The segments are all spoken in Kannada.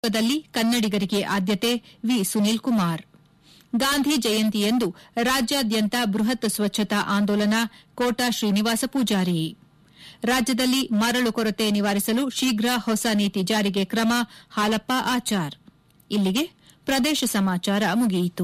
ದಲ್ಲಿ ಕನ್ನಡಿಗರಿಗೆ ಆದ್ಯತೆ ವಿ ಸುನೀಲ್ ಕುಮಾರ್ ಗಾಂಧಿ ಜಯಂತಿಯಂದು ರಾಜ್ಯಾದ್ಯಂತ ಬೃಹತ್ ಸ್ವಚ್ಛತಾ ಆಂದೋಲನ ಕೋಟಾ ಶ್ರೀನಿವಾಸ ಪೂಜಾರಿ ರಾಜ್ಯದಲ್ಲಿ ಮರಳು ಕೊರತೆ ನಿವಾರಿಸಲು ಶೀಘ್ರ ಹೊಸ ನೀತಿ ಜಾರಿಗೆ ಕ್ರಮ ಹಾಲಪ್ಪ ಆಚಾರ್ ಇಲ್ಲಿಗೆ ಪ್ರದೇಶ ಸಮಾಚಾರ ಮುಗಿಯಿತು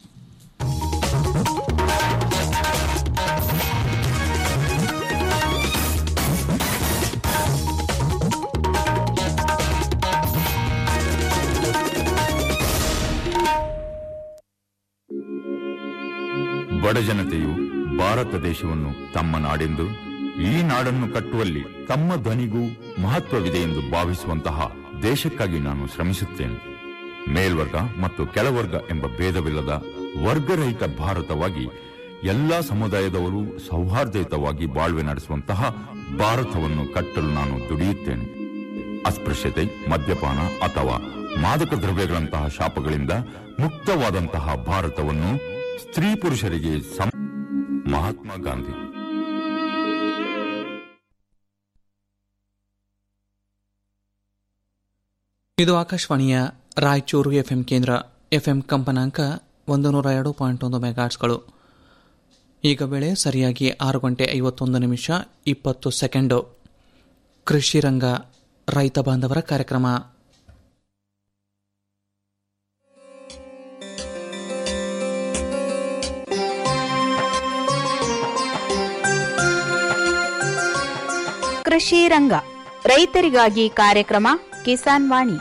ಬಡಜನತೆಯು ಭಾರತ ದೇಶವನ್ನು ತಮ್ಮ ನಾಡೆಂದು ಈ ನಾಡನ್ನು ಕಟ್ಟುವಲ್ಲಿ ತಮ್ಮ ಧ್ವನಿಗೂ ಮಹತ್ವವಿದೆ ಎಂದು ಭಾವಿಸುವಂತಹ ದೇಶಕ್ಕಾಗಿ ನಾನು ಶ್ರಮಿಸುತ್ತೇನೆ ಮೇಲ್ವರ್ಗ ಮತ್ತು ಕೆಳವರ್ಗ ಎಂಬ ಭೇದವಿಲ್ಲದ ವರ್ಗರಹಿತ ಭಾರತವಾಗಿ ಎಲ್ಲಾ ಸಮುದಾಯದವರು ಸೌಹಾರ್ದಯುತವಾಗಿ ಬಾಳ್ವೆ ನಡೆಸುವಂತಹ ಭಾರತವನ್ನು ಕಟ್ಟಲು ನಾನು ದುಡಿಯುತ್ತೇನೆ ಅಸ್ಪೃಶ್ಯತೆ ಮದ್ಯಪಾನ ಅಥವಾ ಮಾದಕ ದ್ರವ್ಯಗಳಂತಹ ಶಾಪಗಳಿಂದ ಮುಕ್ತವಾದಂತಹ ಭಾರತವನ್ನು ಸ್ತ್ರೀ ಪುರುಷರಿಗೆ ಸಮ ಮಹಾತ್ಮ ಗಾಂಧಿ ಇದು ಆಕಾಶವಾಣಿಯ ರಾಯಚೂರು ಎಫ್ಎಂ ಕೇಂದ್ರ ಎಫ್ಎಂ ಕಂಪನಾಂಕ ಒಂದು ನೂರ ಎರಡು ಪಾಯಿಂಟ್ ಒಂದು ಮೆಗಾಟ್ಸ್ಗಳು ಈಗ ವೇಳೆ ಸರಿಯಾಗಿ ಆರು ಗಂಟೆ ಐವತ್ತೊಂದು ನಿಮಿಷ ಇಪ್ಪತ್ತು ಸೆಕೆಂಡು ಕೃಷಿ ರಂಗ ರೈತ ಬಾಂಧವರ ಕಾರ್ಯಕ್ರಮ ಕೃಷಿ ರಂಗ ರೈತರಿಗಾಗಿ ಕಾರ್ಯಕ್ರಮ ಕಿಸಾನ್ ವಾಣಿ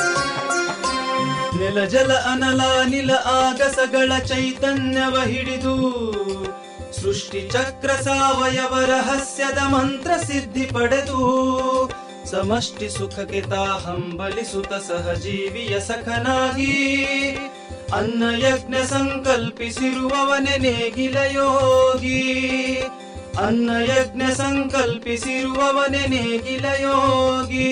ನೆಲ ಜಲ ಅನಲ ನಿಲ ಆಗಸಗಳ ಚೈತನ್ಯವ ಹಿಡಿದು ಸೃಷ್ಟಿ ಚಕ್ರ ಸಾವಯವ ರಹಸ್ಯದ ಮಂತ್ರ ಸಿದ್ಧಿ ಪಡೆದು ಸಮಷ್ಟಿ ಸುಖಕ್ಕೆ ತಾ ಹಂಬಲಿಸುತ್ತ ಸಹಜೀವಿಯ ಸಖನಾಗಿ ಅನ್ನ ಯಜ್ಞ ಸಂಕಲ್ಪಿಸಿರುವವನೆ ನೇಗಿಲ ಯೋಗಿ ಅನ್ನ ಯಜ್ಞ ಸಂಕಲ್ಪಿಸಿರುವವನೆ ನೇಗಿಲ ಯೋಗಿ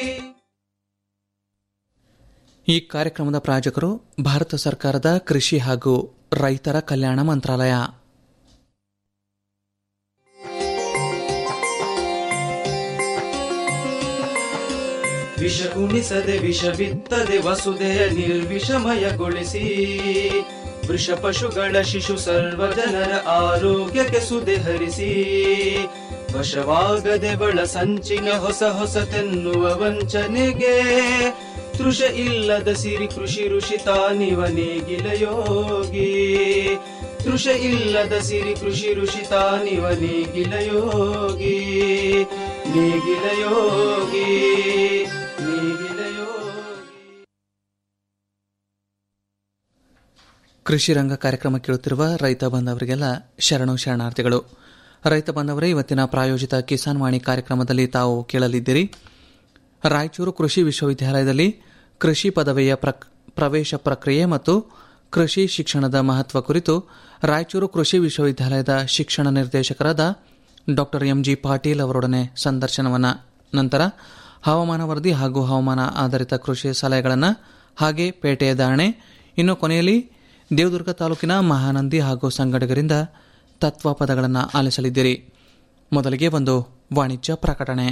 ಈ ಕಾರ್ಯಕ್ರಮದ ಪ್ರಾಯೋಜಕರು ಭಾರತ ಸರ್ಕಾರದ ಕೃಷಿ ಹಾಗೂ ರೈತರ ಕಲ್ಯಾಣ ಮಂತ್ರಾಲಯ ವಿಷ ಉಣಿಸದೆ ವಿಷ ಬಿತ್ತದೆ ವಸುದೆಯ ನಿರ್ವಿಷಮಯಗೊಳಿಸಿ ವೃಷ ಪಶುಗಳ ಶಿಶು ಸರ್ವ ಜನರ ಆರೋಗ್ಯಕ್ಕೆ ಸುದೆ ಹರಿಸಿ ವಶವಾಗದೆ ಬಳ ಸಂಚಿನ ಹೊಸ ಹೊಸತೆನ್ನುವ ವಂಚನೆಗೆ ತೃಷ ಇಲ್ಲದ ಸಿರಿ ಕೃಷಿ ಋಷಿ ತಾನಿವ ನೇಗಿಲ ಯೋಗಿ ತೃಷ ಇಲ್ಲದ ಸಿರಿ ಕೃಷಿ ಋಷಿ ತಾನಿವ ನೇಗಿಲ ಯೋಗಿ ನೇಗಿಲ ಯೋಗಿ ನೇಗಿಲ ಯೋಗಿ ಕೃಷಿ ರಂಗ ಕಾರ್ಯಕ್ರಮ ಕೇಳುತ್ತಿರುವ ರೈತ ಬಾಂಧವರಿಗೆಲ್ಲ ಶರಣು ಶರಣಾರ್ಥಿಗಳು ರೈತ ಬಾಂಧವರೇ ಇವತ್ತಿನ ಪ್ರಾಯೋಜಿತ ಕಿಸಾನ್ ವಾಣಿ ಕಾರ್ಯಕ್ರಮದಲ್ಲಿ ತಾವು ಕೇಳಲಿದ್ದೀರಿ ರಾಯಚೂರು ಕೃಷಿ ವಿಶ್ವವಿದ್ಯಾಲಯದಲ್ಲಿ ಕೃಷಿ ಪದವಿಯ ಪ್ರಕ್ ಪ್ರವೇಶ ಪ್ರಕ್ರಿಯೆ ಮತ್ತು ಕೃಷಿ ಶಿಕ್ಷಣದ ಮಹತ್ವ ಕುರಿತು ರಾಯಚೂರು ಕೃಷಿ ವಿಶ್ವವಿದ್ಯಾಲಯದ ಶಿಕ್ಷಣ ನಿರ್ದೇಶಕರಾದ ಡಾಕ್ಟರ್ ಎಂಜಿ ಪಾಟೀಲ್ ಅವರೊಡನೆ ಸಂದರ್ಶನವನ್ನ ನಂತರ ಹವಾಮಾನ ವರದಿ ಹಾಗೂ ಹವಾಮಾನ ಆಧಾರಿತ ಕೃಷಿ ಸಲಹೆಗಳನ್ನು ಹಾಗೆ ಪೇಟೆಯ ಧಾರಣೆ ಇನ್ನು ಕೊನೆಯಲ್ಲಿ ದೇವದುರ್ಗ ತಾಲೂಕಿನ ಮಹಾನಂದಿ ಹಾಗೂ ಸಂಗಡಿಗರಿಂದ ತತ್ವ ಪದಗಳನ್ನು ಆಲಿಸಲಿದ್ದೀರಿ ಮೊದಲಿಗೆ ಒಂದು ವಾಣಿಜ್ಯ ಪ್ರಕಟಣೆ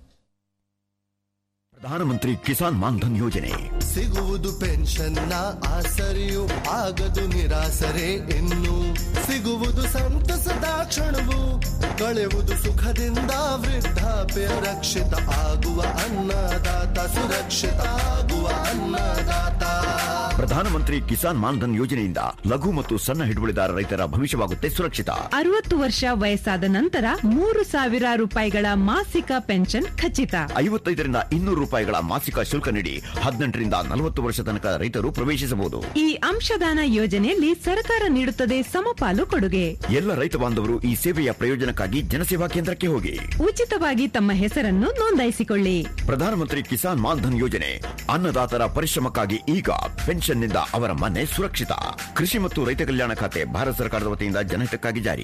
ಪ್ರಧಾನಮಂತ್ರಿ ಕಿಸಾನ್ ಮಾನ್ಧನ್ ಯೋಜನೆ ಸಿಗುವುದು ಪೆನ್ಷನ್ನ ಆಸರೆಯು ಆಗದು ನಿರಾಸರೆ ಇನ್ನು ಸಿಗುವುದು ಸಂತಸದ ಕ್ಷಣವು ಕಳೆಯುವುದು ಸುಖದಿಂದ ವೃದ್ಧಾಪ್ಯ ರಕ್ಷಿತ ಆಗುವ ಅನ್ನದಾತ ಸುರಕ್ಷಿತ ಆಗುವ ಅನ್ನದಾತ ಪ್ರಧಾನಮಂತ್ರಿ ಕಿಸಾನ್ ಮಾನ್ಧನ್ ಯೋಜನೆಯಿಂದ ಲಘು ಮತ್ತು ಸಣ್ಣ ಹಿಡುವಳಿದಾರ ರೈತರ ಭವಿಷ್ಯವಾಗುತ್ತೆ ಸುರಕ್ಷಿತ ಅರವತ್ತು ವರ್ಷ ವಯಸ್ಸಾದ ನಂತರ ಮೂರು ಸಾವಿರ ರೂಪಾಯಿಗಳ ಮಾಸಿಕ ಪೆನ್ಷನ್ ಖಚಿತ ಐವತ್ತೈದರಿಂದ ಇನ್ನೂರು ರೂಪಾಯಿಗಳ ಮಾಸಿಕ ಶುಲ್ಕ ನೀಡಿ ಹದಿನೆಂಟರಿಂದ ನಲವತ್ತು ವರ್ಷ ತನಕ ರೈತರು ಪ್ರವೇಶಿಸಬಹುದು ಈ ಅಂಶದಾನ ಯೋಜನೆಯಲ್ಲಿ ಸರ್ಕಾರ ನೀಡುತ್ತದೆ ಸಮಪಾಲು ಕೊಡುಗೆ ಎಲ್ಲ ರೈತ ಬಾಂಧವರು ಈ ಸೇವೆಯ ಪ್ರಯೋಜನಕ್ಕಾಗಿ ಜನಸೇವಾ ಕೇಂದ್ರಕ್ಕೆ ಹೋಗಿ ಉಚಿತವಾಗಿ ತಮ್ಮ ಹೆಸರನ್ನು ನೋಂದಾಯಿಸಿಕೊಳ್ಳಿ ಪ್ರಧಾನಮಂತ್ರಿ ಕಿಸಾನ್ ಮಾನ್ಧನ್ ಯೋಜನೆ ಅನ್ನದಾತರ ಪರಿಶ್ರಮಕ್ಕಾಗಿ ಈಗ ಪೆನ್ಷನ್ನಿಂದ ಅವರ ಮನೆ ಸುರಕ್ಷಿತ ಕೃಷಿ ಮತ್ತು ರೈತ ಕಲ್ಯಾಣ ಖಾತೆ ಭಾರತ ಸರ್ಕಾರದ ವತಿಯಿಂದ ಜನಹಿತಕ್ಕಾಗಿ ಜಾರಿ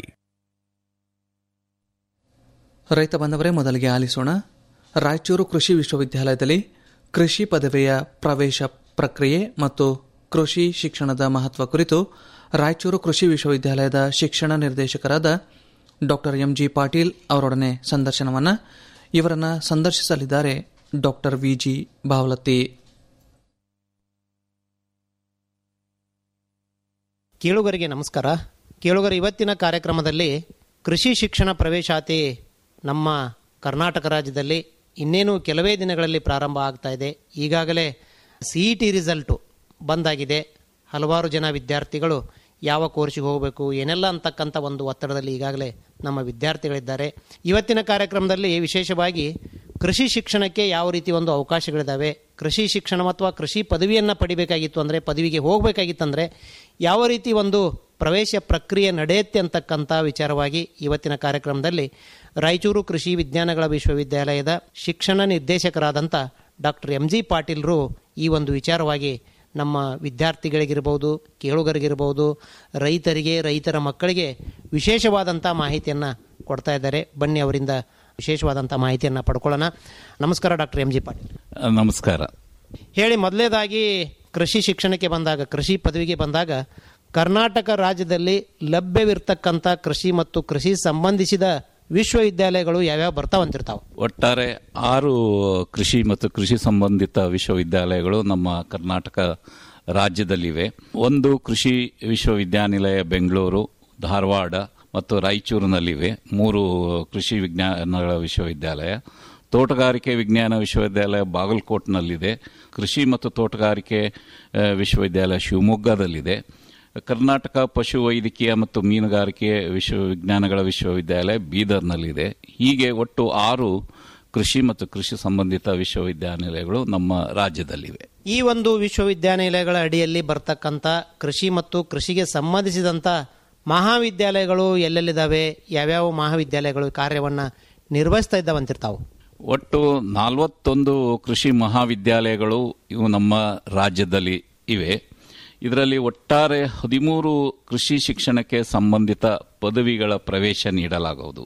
ರೈತ ಬಾಂಧವರೇ ಮೊದಲಿಗೆ ಆಲಿಸೋಣ ರಾಯಚೂರು ಕೃಷಿ ವಿಶ್ವವಿದ್ಯಾಲಯದಲ್ಲಿ ಕೃಷಿ ಪದವಿಯ ಪ್ರವೇಶ ಪ್ರಕ್ರಿಯೆ ಮತ್ತು ಕೃಷಿ ಶಿಕ್ಷಣದ ಮಹತ್ವ ಕುರಿತು ರಾಯಚೂರು ಕೃಷಿ ವಿಶ್ವವಿದ್ಯಾಲಯದ ಶಿಕ್ಷಣ ನಿರ್ದೇಶಕರಾದ ಡಾಕ್ಟರ್ ಎಂಜಿ ಪಾಟೀಲ್ ಅವರೊಡನೆ ಸಂದರ್ಶನವನ್ನು ಇವರನ್ನು ಸಂದರ್ಶಿಸಲಿದ್ದಾರೆ ಡಾಕ್ಟರ್ ವಿಜಿ ಬಾವಲತ್ತಿ ಕೇಳುಗರಿಗೆ ನಮಸ್ಕಾರ ಕೇಳುಗರ ಇವತ್ತಿನ ಕಾರ್ಯಕ್ರಮದಲ್ಲಿ ಕೃಷಿ ಶಿಕ್ಷಣ ಪ್ರವೇಶಾತಿ ನಮ್ಮ ಕರ್ನಾಟಕ ರಾಜ್ಯದಲ್ಲಿ ಇನ್ನೇನು ಕೆಲವೇ ದಿನಗಳಲ್ಲಿ ಪ್ರಾರಂಭ ಆಗ್ತಾ ಇದೆ ಈಗಾಗಲೇ ಸಿ ಇ ಟಿ ರಿಸಲ್ಟು ಬಂದಾಗಿದೆ ಹಲವಾರು ಜನ ವಿದ್ಯಾರ್ಥಿಗಳು ಯಾವ ಕೋರ್ಸಿಗೆ ಹೋಗಬೇಕು ಏನೆಲ್ಲ ಅಂತಕ್ಕಂಥ ಒಂದು ಒತ್ತಡದಲ್ಲಿ ಈಗಾಗಲೇ ನಮ್ಮ ವಿದ್ಯಾರ್ಥಿಗಳಿದ್ದಾರೆ ಇವತ್ತಿನ ಕಾರ್ಯಕ್ರಮದಲ್ಲಿ ವಿಶೇಷವಾಗಿ ಕೃಷಿ ಶಿಕ್ಷಣಕ್ಕೆ ಯಾವ ರೀತಿ ಒಂದು ಅವಕಾಶಗಳಿದ್ದಾವೆ ಕೃಷಿ ಶಿಕ್ಷಣ ಅಥವಾ ಕೃಷಿ ಪದವಿಯನ್ನು ಪಡಿಬೇಕಾಗಿತ್ತು ಅಂದರೆ ಪದವಿಗೆ ಹೋಗಬೇಕಾಗಿತ್ತಂದರೆ ಯಾವ ರೀತಿ ಒಂದು ಪ್ರವೇಶ ಪ್ರಕ್ರಿಯೆ ನಡೆಯುತ್ತೆ ಅಂತಕ್ಕಂಥ ವಿಚಾರವಾಗಿ ಇವತ್ತಿನ ಕಾರ್ಯಕ್ರಮದಲ್ಲಿ ರಾಯಚೂರು ಕೃಷಿ ವಿಜ್ಞಾನಗಳ ವಿಶ್ವವಿದ್ಯಾಲಯದ ಶಿಕ್ಷಣ ನಿರ್ದೇಶಕರಾದಂಥ ಡಾಕ್ಟರ್ ಎಂ ಜಿ ಪಾಟೀಲ್ರು ಈ ಒಂದು ವಿಚಾರವಾಗಿ ನಮ್ಮ ವಿದ್ಯಾರ್ಥಿಗಳಿಗಿರ್ಬೋದು ಕೇಳುಗರಿಗಿರ್ಬೋದು ರೈತರಿಗೆ ರೈತರ ಮಕ್ಕಳಿಗೆ ವಿಶೇಷವಾದಂಥ ಮಾಹಿತಿಯನ್ನು ಕೊಡ್ತಾ ಇದ್ದಾರೆ ಬನ್ನಿ ಅವರಿಂದ ವಿಶೇಷವಾದಂಥ ಮಾಹಿತಿಯನ್ನು ಪಡ್ಕೊಳ್ಳೋಣ ನಮಸ್ಕಾರ ಡಾಕ್ಟರ್ ಎಂ ಜಿ ಪಾಟೀಲ್ ನಮಸ್ಕಾರ ಹೇಳಿ ಮೊದಲನೇದಾಗಿ ಕೃಷಿ ಶಿಕ್ಷಣಕ್ಕೆ ಬಂದಾಗ ಕೃಷಿ ಪದವಿಗೆ ಬಂದಾಗ ಕರ್ನಾಟಕ ರಾಜ್ಯದಲ್ಲಿ ಲಭ್ಯವಿರ್ತಕ್ಕಂಥ ಕೃಷಿ ಮತ್ತು ಕೃಷಿ ಸಂಬಂಧಿಸಿದ ವಿಶ್ವವಿದ್ಯಾಲಯಗಳು ಯಾವ್ಯಾವ ಬರ್ತಾವಂತಿರ್ತಾವೆ ಒಟ್ಟಾರೆ ಆರು ಕೃಷಿ ಮತ್ತು ಕೃಷಿ ಸಂಬಂಧಿತ ವಿಶ್ವವಿದ್ಯಾಲಯಗಳು ನಮ್ಮ ಕರ್ನಾಟಕ ರಾಜ್ಯದಲ್ಲಿವೆ ಒಂದು ಕೃಷಿ ವಿಶ್ವವಿದ್ಯಾನಿಲಯ ಬೆಂಗಳೂರು ಧಾರವಾಡ ಮತ್ತು ರಾಯಚೂರಿನಲ್ಲಿವೆ ಮೂರು ಕೃಷಿ ವಿಜ್ಞಾನಗಳ ವಿಶ್ವವಿದ್ಯಾಲಯ ತೋಟಗಾರಿಕೆ ವಿಜ್ಞಾನ ವಿಶ್ವವಿದ್ಯಾಲಯ ಬಾಗಲಕೋಟ್ನಲ್ಲಿದೆ ಕೃಷಿ ಮತ್ತು ತೋಟಗಾರಿಕೆ ಆ, ವಿಶ್ವವಿದ್ಯಾಲಯ ಶಿವಮೊಗ್ಗದಲ್ಲಿದೆ ಕರ್ನಾಟಕ ಪಶು ವೈದ್ಯಕೀಯ ಮತ್ತು ಮೀನುಗಾರಿಕೆ ವಿಶ್ವವಿಜ್ಞಾನಗಳ ವಿಶ್ವವಿದ್ಯಾಲಯ ಬೀದರ್ನಲ್ಲಿದೆ ಹೀಗೆ ಒಟ್ಟು ಆರು ಕೃಷಿ ಮತ್ತು ಕೃಷಿ ಸಂಬಂಧಿತ ವಿಶ್ವವಿದ್ಯಾನಿಲಯಗಳು ನಮ್ಮ ರಾಜ್ಯದಲ್ಲಿವೆ ಈ ಒಂದು ವಿಶ್ವವಿದ್ಯಾನಿಲಯಗಳ ಅಡಿಯಲ್ಲಿ ಬರ್ತಕ್ಕಂಥ ಕೃಷಿ ಮತ್ತು ಕೃಷಿಗೆ ಸಂಬಂಧಿಸಿದಂಥ ಮಹಾವಿದ್ಯಾಲಯಗಳು ಎಲ್ಲೆಲ್ಲಿದ್ದಾವೆ ಯಾವ್ಯಾವ ಮಹಾವಿದ್ಯಾಲಯಗಳು ಕಾರ್ಯವನ್ನು ನಿರ್ವಹಿಸ್ತಾ ಇದ್ದಾವಂತಿರ್ತಾವೆ ಒಟ್ಟು ನಲವತ್ತೊಂದು ಕೃಷಿ ಮಹಾವಿದ್ಯಾಲಯಗಳು ಇವು ನಮ್ಮ ರಾಜ್ಯದಲ್ಲಿ ಇವೆ ಇದರಲ್ಲಿ ಒಟ್ಟಾರೆ ಹದಿಮೂರು ಕೃಷಿ ಶಿಕ್ಷಣಕ್ಕೆ ಸಂಬಂಧಿತ ಪದವಿಗಳ ಪ್ರವೇಶ ನೀಡಲಾಗುವುದು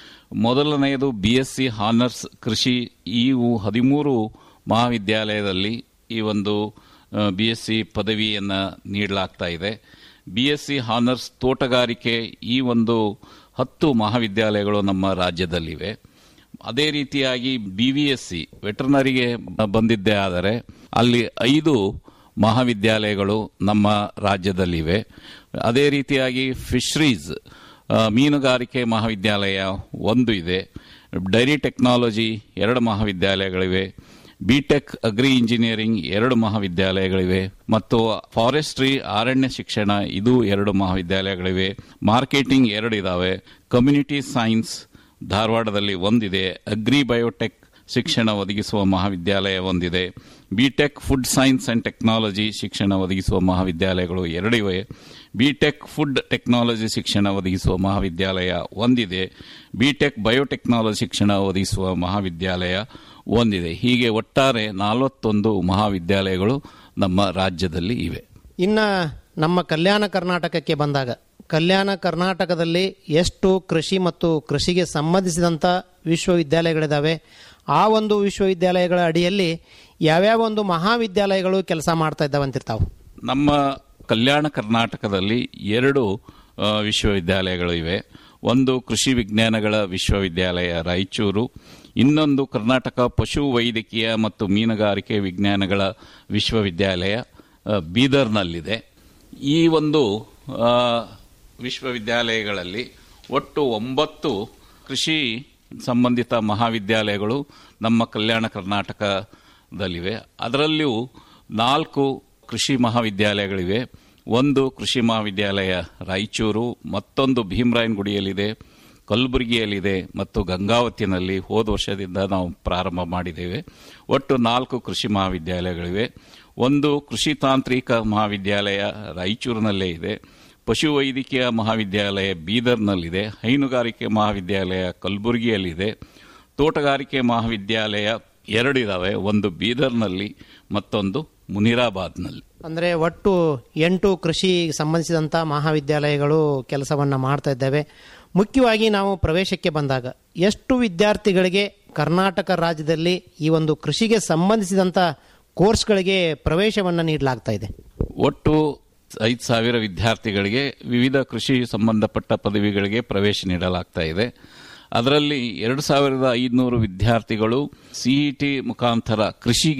ಮೊದಲನೆಯದು ಬಿ ಎಸ್ ಸಿ ಹಾನರ್ಸ್ ಕೃಷಿ ಇವು ಹದಿಮೂರು ಮಹಾವಿದ್ಯಾಲಯದಲ್ಲಿ ಈ ಒಂದು ಬಿ ಎಸ್ ಸಿ ಪದವಿಯನ್ನು ನೀಡಲಾಗ್ತಾ ಇದೆ ಬಿ ಎಸ್ ಸಿ ಹಾನರ್ಸ್ ತೋಟಗಾರಿಕೆ ಈ ಒಂದು ಹತ್ತು ಮಹಾವಿದ್ಯಾಲಯಗಳು ನಮ್ಮ ರಾಜ್ಯದಲ್ಲಿವೆ ಅದೇ ರೀತಿಯಾಗಿ ಬಿ ವಿ ಎಸ್ ಸಿ ವೆಟರ್ನರಿಗೆ ಬಂದಿದ್ದೇ ಆದರೆ ಅಲ್ಲಿ ಐದು ಮಹಾವಿದ್ಯಾಲಯಗಳು ನಮ್ಮ ರಾಜ್ಯದಲ್ಲಿವೆ ಅದೇ ರೀತಿಯಾಗಿ ಫಿಶರೀಸ್ ಆ, ಮೀನುಗಾರಿಕೆ ಮಹಾವಿದ್ಯಾಲಯ ಒಂದು ಇದೆ ಡೈರಿ ಟೆಕ್ನಾಲಜಿ ಎರಡು ಮಹಾವಿದ್ಯಾಲಯಗಳಿವೆ ಬಿಟೆಕ್ ಅಗ್ರಿ ಇಂಜಿನಿಯರಿಂಗ್ ಎರಡು ಮಹಾವಿದ್ಯಾಲಯಗಳಿವೆ ಮತ್ತು ಫಾರೆಸ್ಟ್ರಿ ಅರಣ್ಯ ಶಿಕ್ಷಣ ಇದು ಎರಡು ಮಹಾವಿದ್ಯಾಲಯಗಳಿವೆ ಮಾರ್ಕೆಟಿಂಗ್ ಎರಡು ಇದಾವೆ ಕಮ್ಯುನಿಟಿ ಸೈನ್ಸ್ ಧಾರವಾಡದಲ್ಲಿ ಒಂದಿದೆ ಅಗ್ರಿ ಬಯೋಟೆಕ್ ಶಿಕ್ಷಣ ಒದಗಿಸುವ ಮಹಾವಿದ್ಯಾಲಯ ಒಂದಿದೆ B Tech food science and technology ಶಿಕ್ಷಣ ಒದಗಿಸುವ ಮಹಾವಿದ್ಯಾಲಯಗಳು ಎರಡಿವೆ ಬಿಟೆಕ್ ಫುಡ್ ಟೆಕ್ನಾಲಜಿ ಶಿಕ್ಷಣ ಒದಗಿಸುವ ಮಹಾವಿದ್ಯಾಲಯ ಒಂದಿದೆ ಬಿಟೆಕ್ ಬಯೋಟೆಕ್ನಾಲಜಿ ಶಿಕ್ಷಣ ಒದಗಿಸುವ ಮಹಾವಿದ್ಯಾಲಯ ಒಂದಿದೆ ಹೀಗೆ ಒಟ್ಟಾರೆ ನಲವತ್ತೊಂದು ಮಹಾವಿದ್ಯಾಲಯಗಳು ನಮ್ಮ ರಾಜ್ಯದಲ್ಲಿ ಇವೆ ಇನ್ನು ನಮ್ಮ ಕಲ್ಯಾಣ ಕರ್ನಾಟಕಕ್ಕೆ ಬಂದಾಗ ಕಲ್ಯಾಣ ಕರ್ನಾಟಕದಲ್ಲಿ ಎಷ್ಟು ಕೃಷಿ ಮತ್ತು ಕೃಷಿಗೆ ಸಂಬಂಧಿಸಿದಂಥ ವಿಶ್ವವಿದ್ಯಾಲಯಗಳಿದ್ದಾವೆ ಆ ಒಂದು ವಿಶ್ವವಿದ್ಯಾಲಯಗಳ ಅಡಿಯಲ್ಲಿ ಯಾವ್ಯಾವ ಒಂದು ಮಹಾವಿದ್ಯಾಲಯಗಳು ಕೆಲಸ ಮಾಡ್ತಾ ಇದ್ದಾವಂತಿರ್ತಾವೆ ನಮ್ಮ ಕಲ್ಯಾಣ ಕರ್ನಾಟಕದಲ್ಲಿ ಎರಡು ಆ, ವಿಶ್ವವಿದ್ಯಾಲಯಗಳು ಇವೆ ಒಂದು ಕೃಷಿ ವಿಜ್ಞಾನಗಳ ವಿಶ್ವವಿದ್ಯಾಲಯ ರಾಯಚೂರು ಇನ್ನೊಂದು ಕರ್ನಾಟಕ ಪಶು ವೈದ್ಯಕೀಯ ಮತ್ತು ಮೀನುಗಾರಿಕೆ ವಿಜ್ಞಾನಗಳ ವಿಶ್ವವಿದ್ಯಾಲಯ ಆ, ಬೀದರ್ನಲ್ಲಿದೆ ಈ ಒಂದು ಆ, ವಿಶ್ವವಿದ್ಯಾಲಯಗಳಲ್ಲಿ ಒಟ್ಟು ಒಂಬತ್ತು ಕೃಷಿ ಸಂಬಂಧಿತ ಮಹಾವಿದ್ಯಾಲಯಗಳು ನಮ್ಮ ಕಲ್ಯಾಣ ಕರ್ನಾಟಕದಲ್ಲಿವೆ ಅದರಲ್ಲಿಯೂ ನಾಲ್ಕು ಕೃಷಿ ಮಹಾವಿದ್ಯಾಲಯಗಳಿವೆ ಒಂದು ಕೃಷಿ ಮಹಾವಿದ್ಯಾಲಯ ರಾಯಚೂರು ಮತ್ತೊಂದು ಭೀಮರಾಯನಗುಡಿಯಲ್ಲಿದೆ ಕಲಬುರಗಿಯಲ್ಲಿದೆ ಮತ್ತು ಗಂಗಾವತಿನಲ್ಲಿ ಹೋದ ವರ್ಷದಿಂದ ನಾವು ಪ್ರಾರಂಭ ಮಾಡಿದ್ದೇವೆ ಒಟ್ಟು ನಾಲ್ಕು ಕೃಷಿ ಮಹಾವಿದ್ಯಾಲಯಗಳಿವೆ ಒಂದು ಕೃಷಿ ತಾಂತ್ರಿಕ ಮಹಾವಿದ್ಯಾಲಯ ರಾಯಚೂರಿನಲ್ಲೇ ಇದೆ ಪಶುವೈದ್ಯಕೀಯ ಮಹಾವಿದ್ಯಾಲಯ ಬೀದರ್ನಲ್ಲಿದೆ ಹೈನುಗಾರಿಕೆ ಮಹಾವಿದ್ಯಾಲಯ ಕಲಬುರಗಿಯಲ್ಲಿದೆ ತೋಟಗಾರಿಕೆ ಮಹಾವಿದ್ಯಾಲಯ ಎರಡಿದಾವೆ ಒಂದು ಬೀದರ್ನಲ್ಲಿ ಮತ್ತೊಂದು ಮುನಿರಾಬಾದ್ನಲ್ಲಿ ಅಂದರೆ ಒಟ್ಟು ಎಂಟು ಕೃಷಿ ಸಂಬಂಧಿಸಿದಂಥ ಮಹಾವಿದ್ಯಾಲಯಗಳು ಕೆಲಸವನ್ನು ಮಾಡ್ತಾ ಇದ್ದಾವೆ ಮುಖ್ಯವಾಗಿ ನಾವು ಪ್ರವೇಶಕ್ಕೆ ಬಂದಾಗ ಎಷ್ಟು ವಿದ್ಯಾರ್ಥಿಗಳಿಗೆ ಕರ್ನಾಟಕ ರಾಜ್ಯದಲ್ಲಿ ಈ ಒಂದು ಕೃಷಿಗೆ ಸಂಬಂಧಿಸಿದಂಥ ಕೋರ್ಸ್ಗಳಿಗೆ ಪ್ರವೇಶವನ್ನು ನೀಡಲಾಗ್ತಾ ಇದೆ ಒಟ್ಟು ಐದು ಸಾವಿರ ವಿದ್ಯಾರ್ಥಿಗಳಿಗೆ ವಿವಿಧ ಕೃಷಿ ಸಂಬಂಧಪಟ್ಟ ಪದವಿಗಳಿಗೆ ಪ್ರವೇಶ ನೀಡಲಾಗ್ತಾ ಇದೆ ಅದರಲ್ಲಿ ಎರಡು ಸಾವಿರದ ಐದುನೂರು ವಿದ್ಯಾರ್ಥಿಗಳು ಸಿಇಟಿ ಮುಖಾಂತರ ಕೃಷಿಗೆ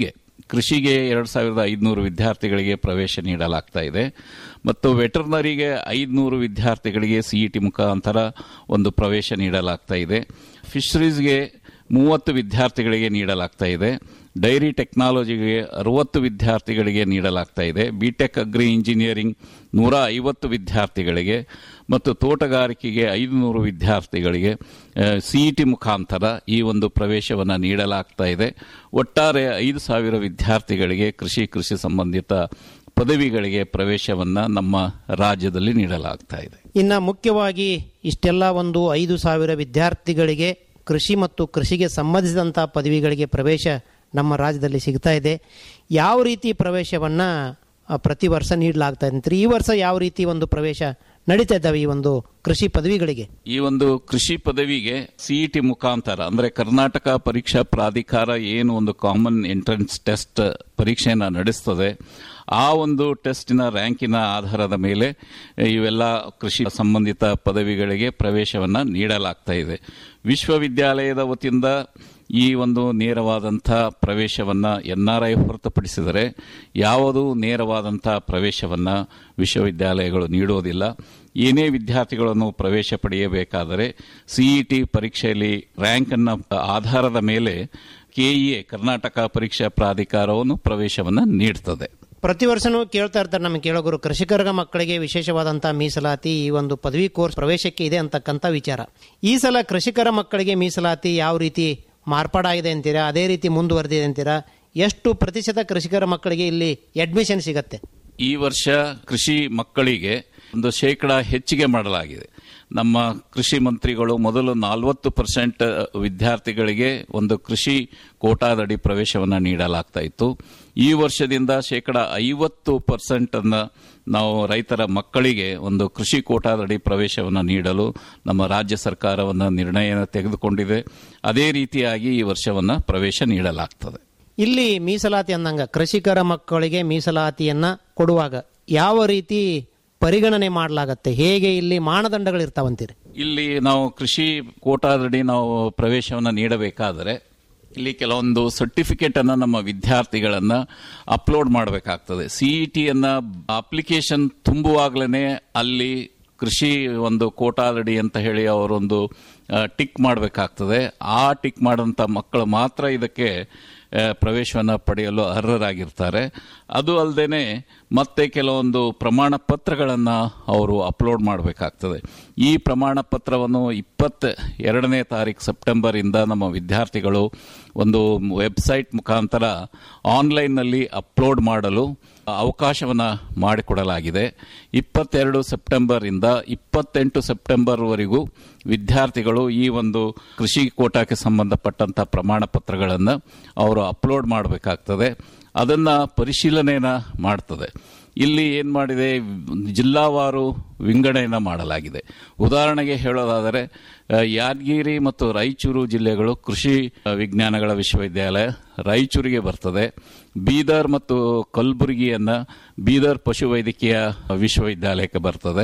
ಕೃಷಿಗೆ ಎರಡು ಸಾವಿರದ ಐದುನೂರು ವಿದ್ಯಾರ್ಥಿಗಳಿಗೆ ಪ್ರವೇಶ ನೀಡಲಾಗ್ತಾ ಇದೆ ಮತ್ತು ವೆಟರ್ನರಿಗೆ ಐದುನೂರು ವಿದ್ಯಾರ್ಥಿಗಳಿಗೆ ಸಿಇಟಿ ಮುಖಾಂತರ ಒಂದು ಪ್ರವೇಶ ನೀಡಲಾಗ್ತಾ ಇದೆ ಫಿಶರೀಸ್ಗೆ ಮೂವತ್ತು ವಿದ್ಯಾರ್ಥಿಗಳಿಗೆ ನೀಡಲಾಗ್ತಾ ಇದೆ ಡೈರಿ ಟೆಕ್ನಾಲಜಿಗೆ ಅರವತ್ತು ವಿದ್ಯಾರ್ಥಿಗಳಿಗೆ ನೀಡಲಾಗ್ತಾ ಇದೆ ಬಿಟೆಕ್ ಅಗ್ರಿ ಇಂಜಿನಿಯರಿಂಗ್ ನೂರ ಐವತ್ತು ವಿದ್ಯಾರ್ಥಿಗಳಿಗೆ ಮತ್ತು ತೋಟಗಾರಿಕೆಗೆ ಐದುನೂರು ವಿದ್ಯಾರ್ಥಿಗಳಿಗೆ ಸಿಇಟಿ ಮುಖಾಂತರ ಈ ಒಂದು ಪ್ರವೇಶವನ್ನು ನೀಡಲಾಗ್ತಾ ಇದೆ ಒಟ್ಟಾರೆ ಐದು ಸಾವಿರ ವಿದ್ಯಾರ್ಥಿಗಳಿಗೆ ಕೃಷಿ ಕೃಷಿ ಸಂಬಂಧಿತ ಪದವಿಗಳಿಗೆ ಪ್ರವೇಶವನ್ನು ನಮ್ಮ ರಾಜ್ಯದಲ್ಲಿ ನೀಡಲಾಗ್ತಾ ಇದೆ ಇನ್ನು ಮುಖ್ಯವಾಗಿ ಇಷ್ಟೆಲ್ಲ ಒಂದು ಐದು ಸಾವಿರ ವಿದ್ಯಾರ್ಥಿಗಳಿಗೆ ಕೃಷಿ ಮತ್ತು ಕೃಷಿಗೆ ಸಂಬಂಧಿಸಿದಂಥ ಪದವಿಗಳಿಗೆ ಪ್ರವೇಶ ನಮ್ಮ ರಾಜ್ಯದಲ್ಲಿ ಸಿಗ್ತಾ ಇದೆ ಯಾವ ರೀತಿ ಪ್ರವೇಶವನ್ನು ಪ್ರತಿ ವರ್ಷ ನೀಡಲಾಗ್ತಾ ಇದೆ ಅಂತೀರಿ? ಈ ವರ್ಷ ಯಾವ ರೀತಿ ಒಂದು ಪ್ರವೇಶ ನಡೀತಾ ಇದ್ದಾವೆ ಈ ಒಂದು ಕೃಷಿ ಪದವಿಗಳಿಗೆ ಈ ಒಂದು ಕೃಷಿ ಪದವಿಗೆ ಸಿಇಟಿ ಮುಖಾಂತರ ಅಂದ್ರೆ ಕರ್ನಾಟಕ ಪರೀಕ್ಷಾ ಪ್ರಾಧಿಕಾರ ಏನು ಒಂದು ಕಾಮನ್ ಎಂಟ್ರೆನ್ಸ್ ಟೆಸ್ಟ್ ಪರೀಕ್ಷೆಯನ್ನು ನಡೆಸ್ತದೆ ಆ ಒಂದು ಟೆಸ್ಟಿನ ರ್ಯಾಂಕಿನ ಆಧಾರದ ಮೇಲೆ ಇವೆಲ್ಲ ಕೃಷಿ ಸಂಬಂಧಿತ ಪದವಿಗಳಿಗೆ ಪ್ರವೇಶವನ್ನು ನೀಡಲಾಗ್ತಾ ಇದೆ ವಿಶ್ವವಿದ್ಯಾಲಯದ ವತಿಯಿಂದ ಈ ಒಂದು ನೇರವಾದಂಥ ಪ್ರವೇಶವನ್ನು ಎನ್ ಆರ್ ಐ ಹೊರತುಪಡಿಸಿದರೆ ಯಾವುದೂ ನೇರವಾದಂಥ ಪ್ರವೇಶವನ್ನು ವಿಶ್ವವಿದ್ಯಾಲಯಗಳು ನೀಡೋದಿಲ್ಲ ಏನೇ ವಿದ್ಯಾರ್ಥಿಗಳನ್ನು ಪ್ರವೇಶ ಪಡೆಯಬೇಕಾದರೆ ಸಿಇಟಿ ಪರೀಕ್ಷೆಯಲ್ಲಿ ರ್ಯಾಂಕನ್ನು ಆಧಾರದ ಮೇಲೆ ಕೆಇಎ ಕರ್ನಾಟಕ ಪರೀಕ್ಷಾ ಪ್ರಾಧಿಕಾರವನ್ನು ಪ್ರವೇಶವನ್ನು ನೀಡ್ತದೆ ಪ್ರತಿ ವರ್ಷನೂ ಕೇಳ್ತಾ ಇರ್ತಾರೆ ನಮ್ಮ ಕೇಳೋಗರು ಕೃಷಿಕರ ಮಕ್ಕಳಿಗೆ ವಿಶೇಷವಾದಂಥ ಮೀಸಲಾತಿ ಈ ಒಂದು ಪದವಿ ಕೋರ್ಸ್ ಪ್ರವೇಶಕ್ಕೆ ಇದೆ ಅಂತಕ್ಕಂಥ ವಿಚಾರ ಈ ಸಲ ಕೃಷಿಕರ ಮಕ್ಕಳಿಗೆ ಮೀಸಲಾತಿ ಯಾವ ರೀತಿ ಮಾರ್ಪಾಡಾಗಿದೆ ಅಂತೀರಾ ಅದೇ ರೀತಿ ಮುಂದುವರೆದಿದೆ ಅಂತೀರಾ ಎಷ್ಟು ಪ್ರತಿಶತ ಕೃಷಿಕರ ಮಕ್ಕಳಿಗೆ ಇಲ್ಲಿ ಅಡ್ಮಿಷನ್ ಸಿಗತ್ತೆ ಈ ವರ್ಷ ಕೃಷಿ ಮಕ್ಕಳಿಗೆ ಒಂದು ಶೇಕಡ ಹೆಚ್ಚಿಗೆ ಮಾಡಲಾಗಿದೆ ನಮ್ಮ ಕೃಷಿ ಮಂತ್ರಿಗಳು ಮೊದಲು ನಲವತ್ತು ಪರ್ಸೆಂಟ್ ವಿದ್ಯಾರ್ಥಿಗಳಿಗೆ ಒಂದು ಕೃಷಿ ಕೋಟಾದಡಿ ಪ್ರವೇಶವನ್ನು ನೀಡಲಾಗ್ತಾ ಇತ್ತು ಈ ವರ್ಷದಿಂದ ಶೇಕಡ ಐವತ್ತು ಪರ್ಸೆಂಟ್ ಅನ್ನ ನಾವು ರೈತರ ಮಕ್ಕಳಿಗೆ ಒಂದು ಕೃಷಿ ಕೋಟಾದಡಿ ಪ್ರವೇಶವನ್ನು ನೀಡಲು ನಮ್ಮ ರಾಜ್ಯ ಸರ್ಕಾರವನ್ನು ನಿರ್ಣಯ ತೆಗೆದುಕೊಂಡಿದೆ ಅದೇ ರೀತಿಯಾಗಿ ಈ ವರ್ಷವನ್ನು ಪ್ರವೇಶ ನೀಡಲಾಗ್ತದೆ ಇಲ್ಲಿ ಮೀಸಲಾತಿ ಅಂದಂಗ ಕೃಷಿಕರ ಮಕ್ಕಳಿಗೆ ಮೀಸಲಾತಿಯನ್ನ ಕೊಡುವಾಗ ಯಾವ ರೀತಿ ಪರಿಗಣನೆ ಮಾಡಲಾಗತ್ತೆ ಹೇಗೆ ಇಲ್ಲಿ ಮಾನದಂಡಗಳಿರ್ತಾವಂತೀರಿ ಇಲ್ಲಿ ನಾವು ಕೃಷಿ ಕೋಟಾದಡಿ ನಾವು ಪ್ರವೇಶವನ್ನು ನೀಡಬೇಕಾದರೆ ಇಲ್ಲಿ ಕೆಲವೊಂದು ಸರ್ಟಿಫಿಕೇಟ್ ಅನ್ನ ನಮ್ಮ ವಿದ್ಯಾರ್ಥಿಗಳನ್ನ ಅಪ್ಲೋಡ್ ಮಾಡಬೇಕಾಗ್ತದೆ ಸಿಇಟಿಯನ್ನ ಅಪ್ಲಿಕೇಶನ್ ತುಂಬುವಾಗಲೇ ಅಲ್ಲಿ ಕೃಷಿ ಒಂದು ಕೋಟಾದಡಿ ಅಂತ ಹೇಳಿ ಅವರೊಂದು ಟಿಕ್ ಮಾಡಬೇಕಾಗ್ತದೆ ಆ ಟಿಕ್ ಮಾಡಂತ ಮಕ್ಕಳು ಮಾತ್ರ ಇದಕ್ಕೆ ಆ, ಪ್ರವೇಶವನ್ನು ಪಡೆಯಲು ಅರ್ಹರಾಗಿರ್ತಾರೆ ಅದು ಅಲ್ಲದೆ ಮತ್ತೆ ಕೆಲವೊಂದು ಪ್ರಮಾಣ ಪತ್ರಗಳನ್ನು ಅವರು ಅಪ್ಲೋಡ್ ಮಾಡಬೇಕಾಗ್ತದೆ ಈ ಪ್ರಮಾಣ ಪತ್ರವನ್ನು ಇಪ್ಪತ್ತ ಎರಡನೇ ತಾರೀಕು ಸೆಪ್ಟೆಂಬರ್ ಇಂದ ನಮ್ಮ ವಿದ್ಯಾರ್ಥಿಗಳು ಒಂದು ವೆಬ್ಸೈಟ್ ಮುಖಾಂತರ ಆನ್ಲೈನ್ನಲ್ಲಿ ಅಪ್ಲೋಡ್ ಮಾಡಲು ಅವಕಾಶವನ್ನು ಮಾಡಿಕೊಡಲಾಗಿದೆ ಇಪ್ಪತ್ತೆರಡು ಸೆಪ್ಟೆಂಬರ್ ಇಂದ ಇಪ್ಪತ್ತೆಂಟು ಸೆಪ್ಟೆಂಬರ್ವರೆಗೂ ವಿದ್ಯಾರ್ಥಿಗಳು ಈ ಒಂದು ಕೃಷಿ ಕೋಟಾಕ್ಕೆ ಸಂಬಂಧಪಟ್ಟಂತ ಪ್ರಮಾಣ ಪತ್ರಗಳನ್ನು ಅವರು ಅಪ್ಲೋಡ್ ಮಾಡಬೇಕಾಗ್ತದೆ ಅದನ್ನ ಪರಿಶೀಲನೆಯನ್ನ ಮಾಡ್ತದೆ ಇಲ್ಲಿ ಏನ್ ಮಾಡಿದೆ ಜಿಲ್ಲಾವಾರು ವಿಂಗಡಣೆಯನ್ನ ಮಾಡಲಾಗಿದೆ ಉದಾಹರಣೆಗೆ ಹೇಳೋದಾದರೆ ಆ, ಯಾದಗಿರಿ ಮತ್ತು ರಾಯಚೂರು ಜಿಲ್ಲೆಗಳು ಕೃಷಿ ಆ, ವಿಜ್ಞಾನಗಳ ವಿಶ್ವವಿದ್ಯಾಲಯ ರಾಯಚೂರಿಗೆ ಬರ್ತದೆ ಬೀದರ್ ಮತ್ತು ಕಲಬುರಗಿಯನ್ನ ಬೀದರ್ ಪಶುವೈದ್ಯಕೀಯ ವಿಶ್ವವಿದ್ಯಾಲಯಕ್ಕೆ ಬರ್ತದೆ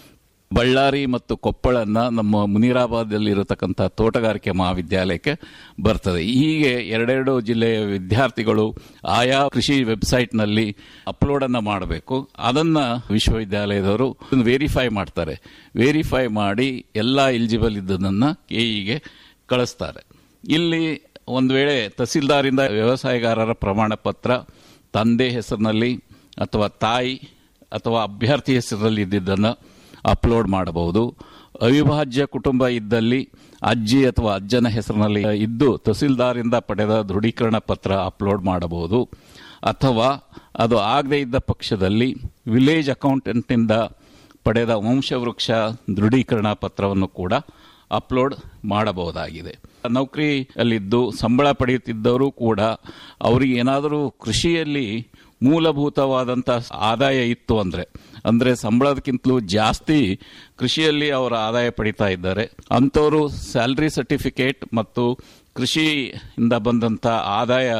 ಬಳ್ಳಾರಿ ಮತ್ತು ಕೊಪ್ಪಳನ್ನ ನಮ್ಮ ಮುನಿರಾಬಾದಲ್ಲಿ ಇರತಕ್ಕಂಥ ತೋಟಗಾರಿಕೆ ಮಹಾವಿದ್ಯಾಲಯಕ್ಕೆ ಬರ್ತದೆ ಹೀಗೆ ಎರಡೆರಡು ಜಿಲ್ಲೆಯ ವಿದ್ಯಾರ್ಥಿಗಳು ಆಯಾ ಕೃಷಿ ವೆಬ್ಸೈಟ್ನಲ್ಲಿ ಅಪ್ಲೋಡ್ ಅನ್ನ ಮಾಡಬೇಕು ಅದನ್ನ ವಿಶ್ವವಿದ್ಯಾಲಯದವರು ವೆರಿಫೈ ಮಾಡ್ತಾರೆ ವೆರಿಫೈ ಮಾಡಿ ಎಲ್ಲ ಎಲಿಜಿಬಲ್ ಇದ್ದದನ್ನ ಕೆಇಗೆ ಕಳಿಸ್ತಾರೆ ಇಲ್ಲಿ ಒಂದು ವೇಳೆ ತಹಸೀಲ್ದಾರಿಂದ ವ್ಯವಸಾಯಗಾರರ ಪ್ರಮಾಣ ಪತ್ರ ತಂದೆ ಹೆಸರಿನಲ್ಲಿ ಅಥವಾ ತಾಯಿ ಅಥವಾ ಅಭ್ಯರ್ಥಿ ಹೆಸರಲ್ಲಿ ಇದ್ದಿದ್ದನ್ನು ಅಪ್ಲೋಡ್ ಮಾಡಬಹುದು ಅವಿಭಾಜ್ಯ ಕುಟುಂಬ ಇದ್ದಲ್ಲಿ ಅಜ್ಜಿ ಅಥವಾ ಅಜ್ಜನ ಹೆಸರಿನಲ್ಲಿ ಇದ್ದು ತಹಸೀಲ್ದಾರಿಂದ ಪಡೆದ ದೃಢೀಕರಣ ಪತ್ರ ಅಪ್ಲೋಡ್ ಮಾಡಬಹುದು ಅಥವಾ ಅದು ಆಗದೇ ಇದ್ದ ಪಕ್ಷದಲ್ಲಿ ವಿಲೇಜ್ ಅಕೌಂಟೆಂಟ್ನಿಂದ ಪಡೆದ ವಂಶವೃಕ್ಷ ದೃಢೀಕರಣ ಪತ್ರವನ್ನು ಕೂಡ ಅಪ್ಲೋಡ್ ಮಾಡಬಹುದಾಗಿದೆ ನೌಕರಿಯಲ್ಲಿದ್ದು ಸಂಬಳ ಪಡೆಯುತ್ತಿದ್ದವರು ಕೂಡ ಅವರಿಗೆ ಏನಾದರೂ ಕೃಷಿಯಲ್ಲಿ ಮೂಲಭೂತವಾದಂಥ ಆದಾಯ ಇತ್ತು ಅಂದರೆ ಅಂದರೆ ಸಂಬಳದಕ್ಕಿಂತಲೂ ಜಾಸ್ತಿ ಕೃಷಿಯಲ್ಲಿ ಅವರ ಆದಾಯ ಪಡಿತಾ ಇದ್ದಾರೆ ಅಂಥವರು ಸ್ಯಾಲ್ರಿ ಸರ್ಟಿಫಿಕೇಟ್ ಮತ್ತು ಕೃಷಿಯಿಂದ ಬಂದಂಥ ಆದಾಯ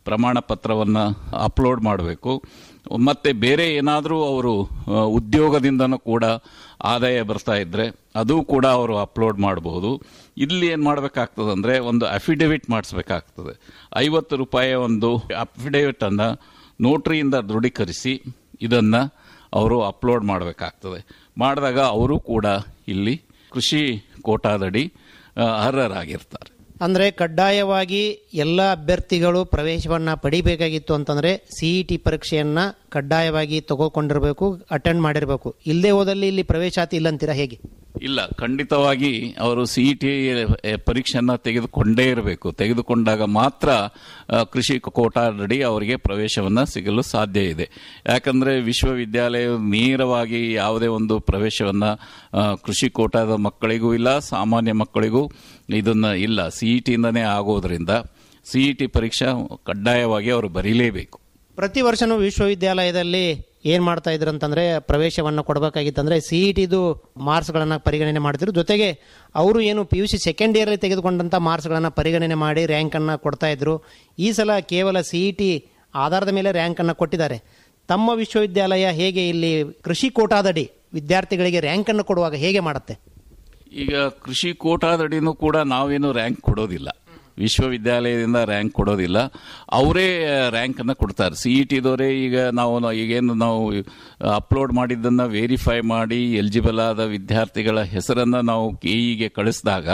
ಪ್ರಮಾಣ ಪತ್ರವನ್ನು ಅಪ್ಲೋಡ್ ಮಾಡಬೇಕು ಮತ್ತೆ ಬೇರೆ ಏನಾದರೂ ಅವರು ಆ, ಉದ್ಯೋಗದಿಂದನೂ ಕೂಡ ಆದಾಯ ಬರ್ತಾ ಇದ್ರೆ ಅದು ಕೂಡ ಅವರು ಅಪ್ಲೋಡ್ ಮಾಡಬಹುದು ಇಲ್ಲಿ ಏನು ಮಾಡಬೇಕಾಗ್ತದೆ ಅಂದರೆ ಒಂದು ಅಫಿಡವಿಟ್ ಮಾಡಿಸ್ಬೇಕಾಗ್ತದೆ ಐವತ್ತು ರೂಪಾಯಿಯ ಒಂದು ಅಫಿಡವಿಟ್ ಅನ್ನು ನೋಟ್ರಿಯಿಂದ ದೃಢೀಕರಿಸಿ ಇದನ್ನ ಅವರು ಅಪ್ಲೋಡ್ ಮಾಡಬೇಕಾಗ್ತದೆ ಮಾಡಿದಾಗ ಅವರು ಕೂಡ ಇಲ್ಲಿ ಕೃಷಿ ಕೋಟಾದಡಿ ಆ, ಅರ್ಹರಾಗಿರ್ತಾರೆ ಅಂದ್ರೆ ಕಡ್ಡಾಯವಾಗಿ ಎಲ್ಲ ಅಭ್ಯರ್ಥಿಗಳು ಪ್ರವೇಶವನ್ನ ಪಡಿಬೇಕಾಗಿತ್ತು ಅಂತಂದ್ರೆ ಸಿಇ ಟಿ ಪರೀಕ್ಷೆಯನ್ನ ಕಡ್ಡಾಯವಾಗಿ ತಗೋಕೊಂಡಿರ್ಬೇಕು ಅಟೆಂಡ್ ಮಾಡಿರ್ಬೇಕು ಇಲ್ಲದೆ ಹೋದಲ್ಲಿ ಇಲ್ಲಿ ಪ್ರವೇಶಾತಿ ಇಲ್ಲ ಅಂತೀರಾ ಹೇಗೆ ಇಲ್ಲ ಖಂಡಿತವಾಗಿ ಅವರು ಸಿ ಇ ಟಿ ಪರೀಕ್ಷೆಯನ್ನ ತೆಗೆದುಕೊಂಡೇ ಇರಬೇಕು ತೆಗೆದುಕೊಂಡಾಗ ಮಾತ್ರ ಆ, ಕೃಷಿ ಕೋಟಾದಡಿ ಅವರಿಗೆ ಪ್ರವೇಶವನ್ನ ಸಿಗಲು ಸಾಧ್ಯ ಇದೆ ಯಾಕಂದ್ರೆ ವಿಶ್ವವಿದ್ಯಾಲಯ ನೇರವಾಗಿ ಯಾವುದೇ ಒಂದು ಪ್ರವೇಶವನ್ನ ಆ, ಕೃಷಿ ಕೋಟಾದ ಮಕ್ಕಳಿಗೂ ಇಲ್ಲ ಸಾಮಾನ್ಯ ಮಕ್ಕಳಿಗೂ ಇದನ್ನ ಇಲ್ಲ ಸಿಇ ಟಿಯಿಂದನೇ ಆಗೋದ್ರಿಂದ ಸಿಇ ಟಿ ಪರೀಕ್ಷೆ ಕಡ್ಡಾಯವಾಗಿ ಅವರು ಬರೀಲೇಬೇಕು ಪ್ರತಿ ವರ್ಷನೂ ವಿಶ್ವವಿದ್ಯಾಲಯದಲ್ಲಿ ಏನ್ ಮಾಡ್ತಾ ಇದ್ರು ಅಂತಂದ್ರೆ ಪ್ರವೇಶವನ್ನ ಕೊಡಬೇಕಾಗಿತ್ತಂದ್ರೆ ಸಿಇಟಿದು ಮಾರ್ಕ್ಸ್ಗಳನ್ನ ಪರಿಗಣನೆ ಮಾಡ್ತಿದ್ರು ಜೊತೆಗೆ ಅವರು ಏನು P U C second year ತೆಗೆದುಕೊಂಡಂತ ಮಾರ್ಕ್ಸ್ಗಳನ್ನ ಪರಿಗಣನೆ ಮಾಡಿ ರ್ಯಾಂಕ್ ಅನ್ನ ಕೊಡ್ತಾ ಇದ್ರು ಈ ಸಲ ಕೇವಲ ಸಿಇಟಿ ಆಧಾರದ ಮೇಲೆ ರ್ಯಾಂಕ್ ಅನ್ನ ಕೊಟ್ಟಿದ್ದಾರೆ ತಮ್ಮ ವಿಶ್ವವಿದ್ಯಾಲಯ ಹೇಗೆ ಇಲ್ಲಿ ಕೃಷಿ ಕೋಟಾದಡಿ ವಿದ್ಯಾರ್ಥಿಗಳಿಗೆ ರ್ಯಾಂಕ್ ಅನ್ನು ಕೊಡುವಾಗ ಹೇಗೆ ಮಾಡುತ್ತೆ ಈಗ ಕೃಷಿ ಕೋಟಾದಡಿನೂ ಕೂಡ ನಾವೇನು ರ್ಯಾಂಕ್ ಕೊಡೋದಿಲ್ಲ ವಿಶ್ವವಿದ್ಯಾಲಯದಿಂದ ರ್ಯಾಂಕ್ ಕೊಡೋದಿಲ್ಲ ಅವರೇ ರ್ಯಾಂಕ್ ಅನ್ನ ಕೊಡ್ತಾರೆ ಸಿ ಇ ಟಿದವರೇ ಈಗ ನಾವು ನಾವು ಈಗೇನು ನಾವು ಅಪ್ಲೋಡ್ ಮಾಡಿದ್ದನ್ನ ವೆರಿಫೈ ಮಾಡಿ ಎಲಿಜಿಬಲ್ ಆದ ವಿದ್ಯಾರ್ಥಿಗಳ ಹೆಸರನ್ನ ನಾವು ಕೆಇಗೆ ಕಳಿಸಿದಾಗ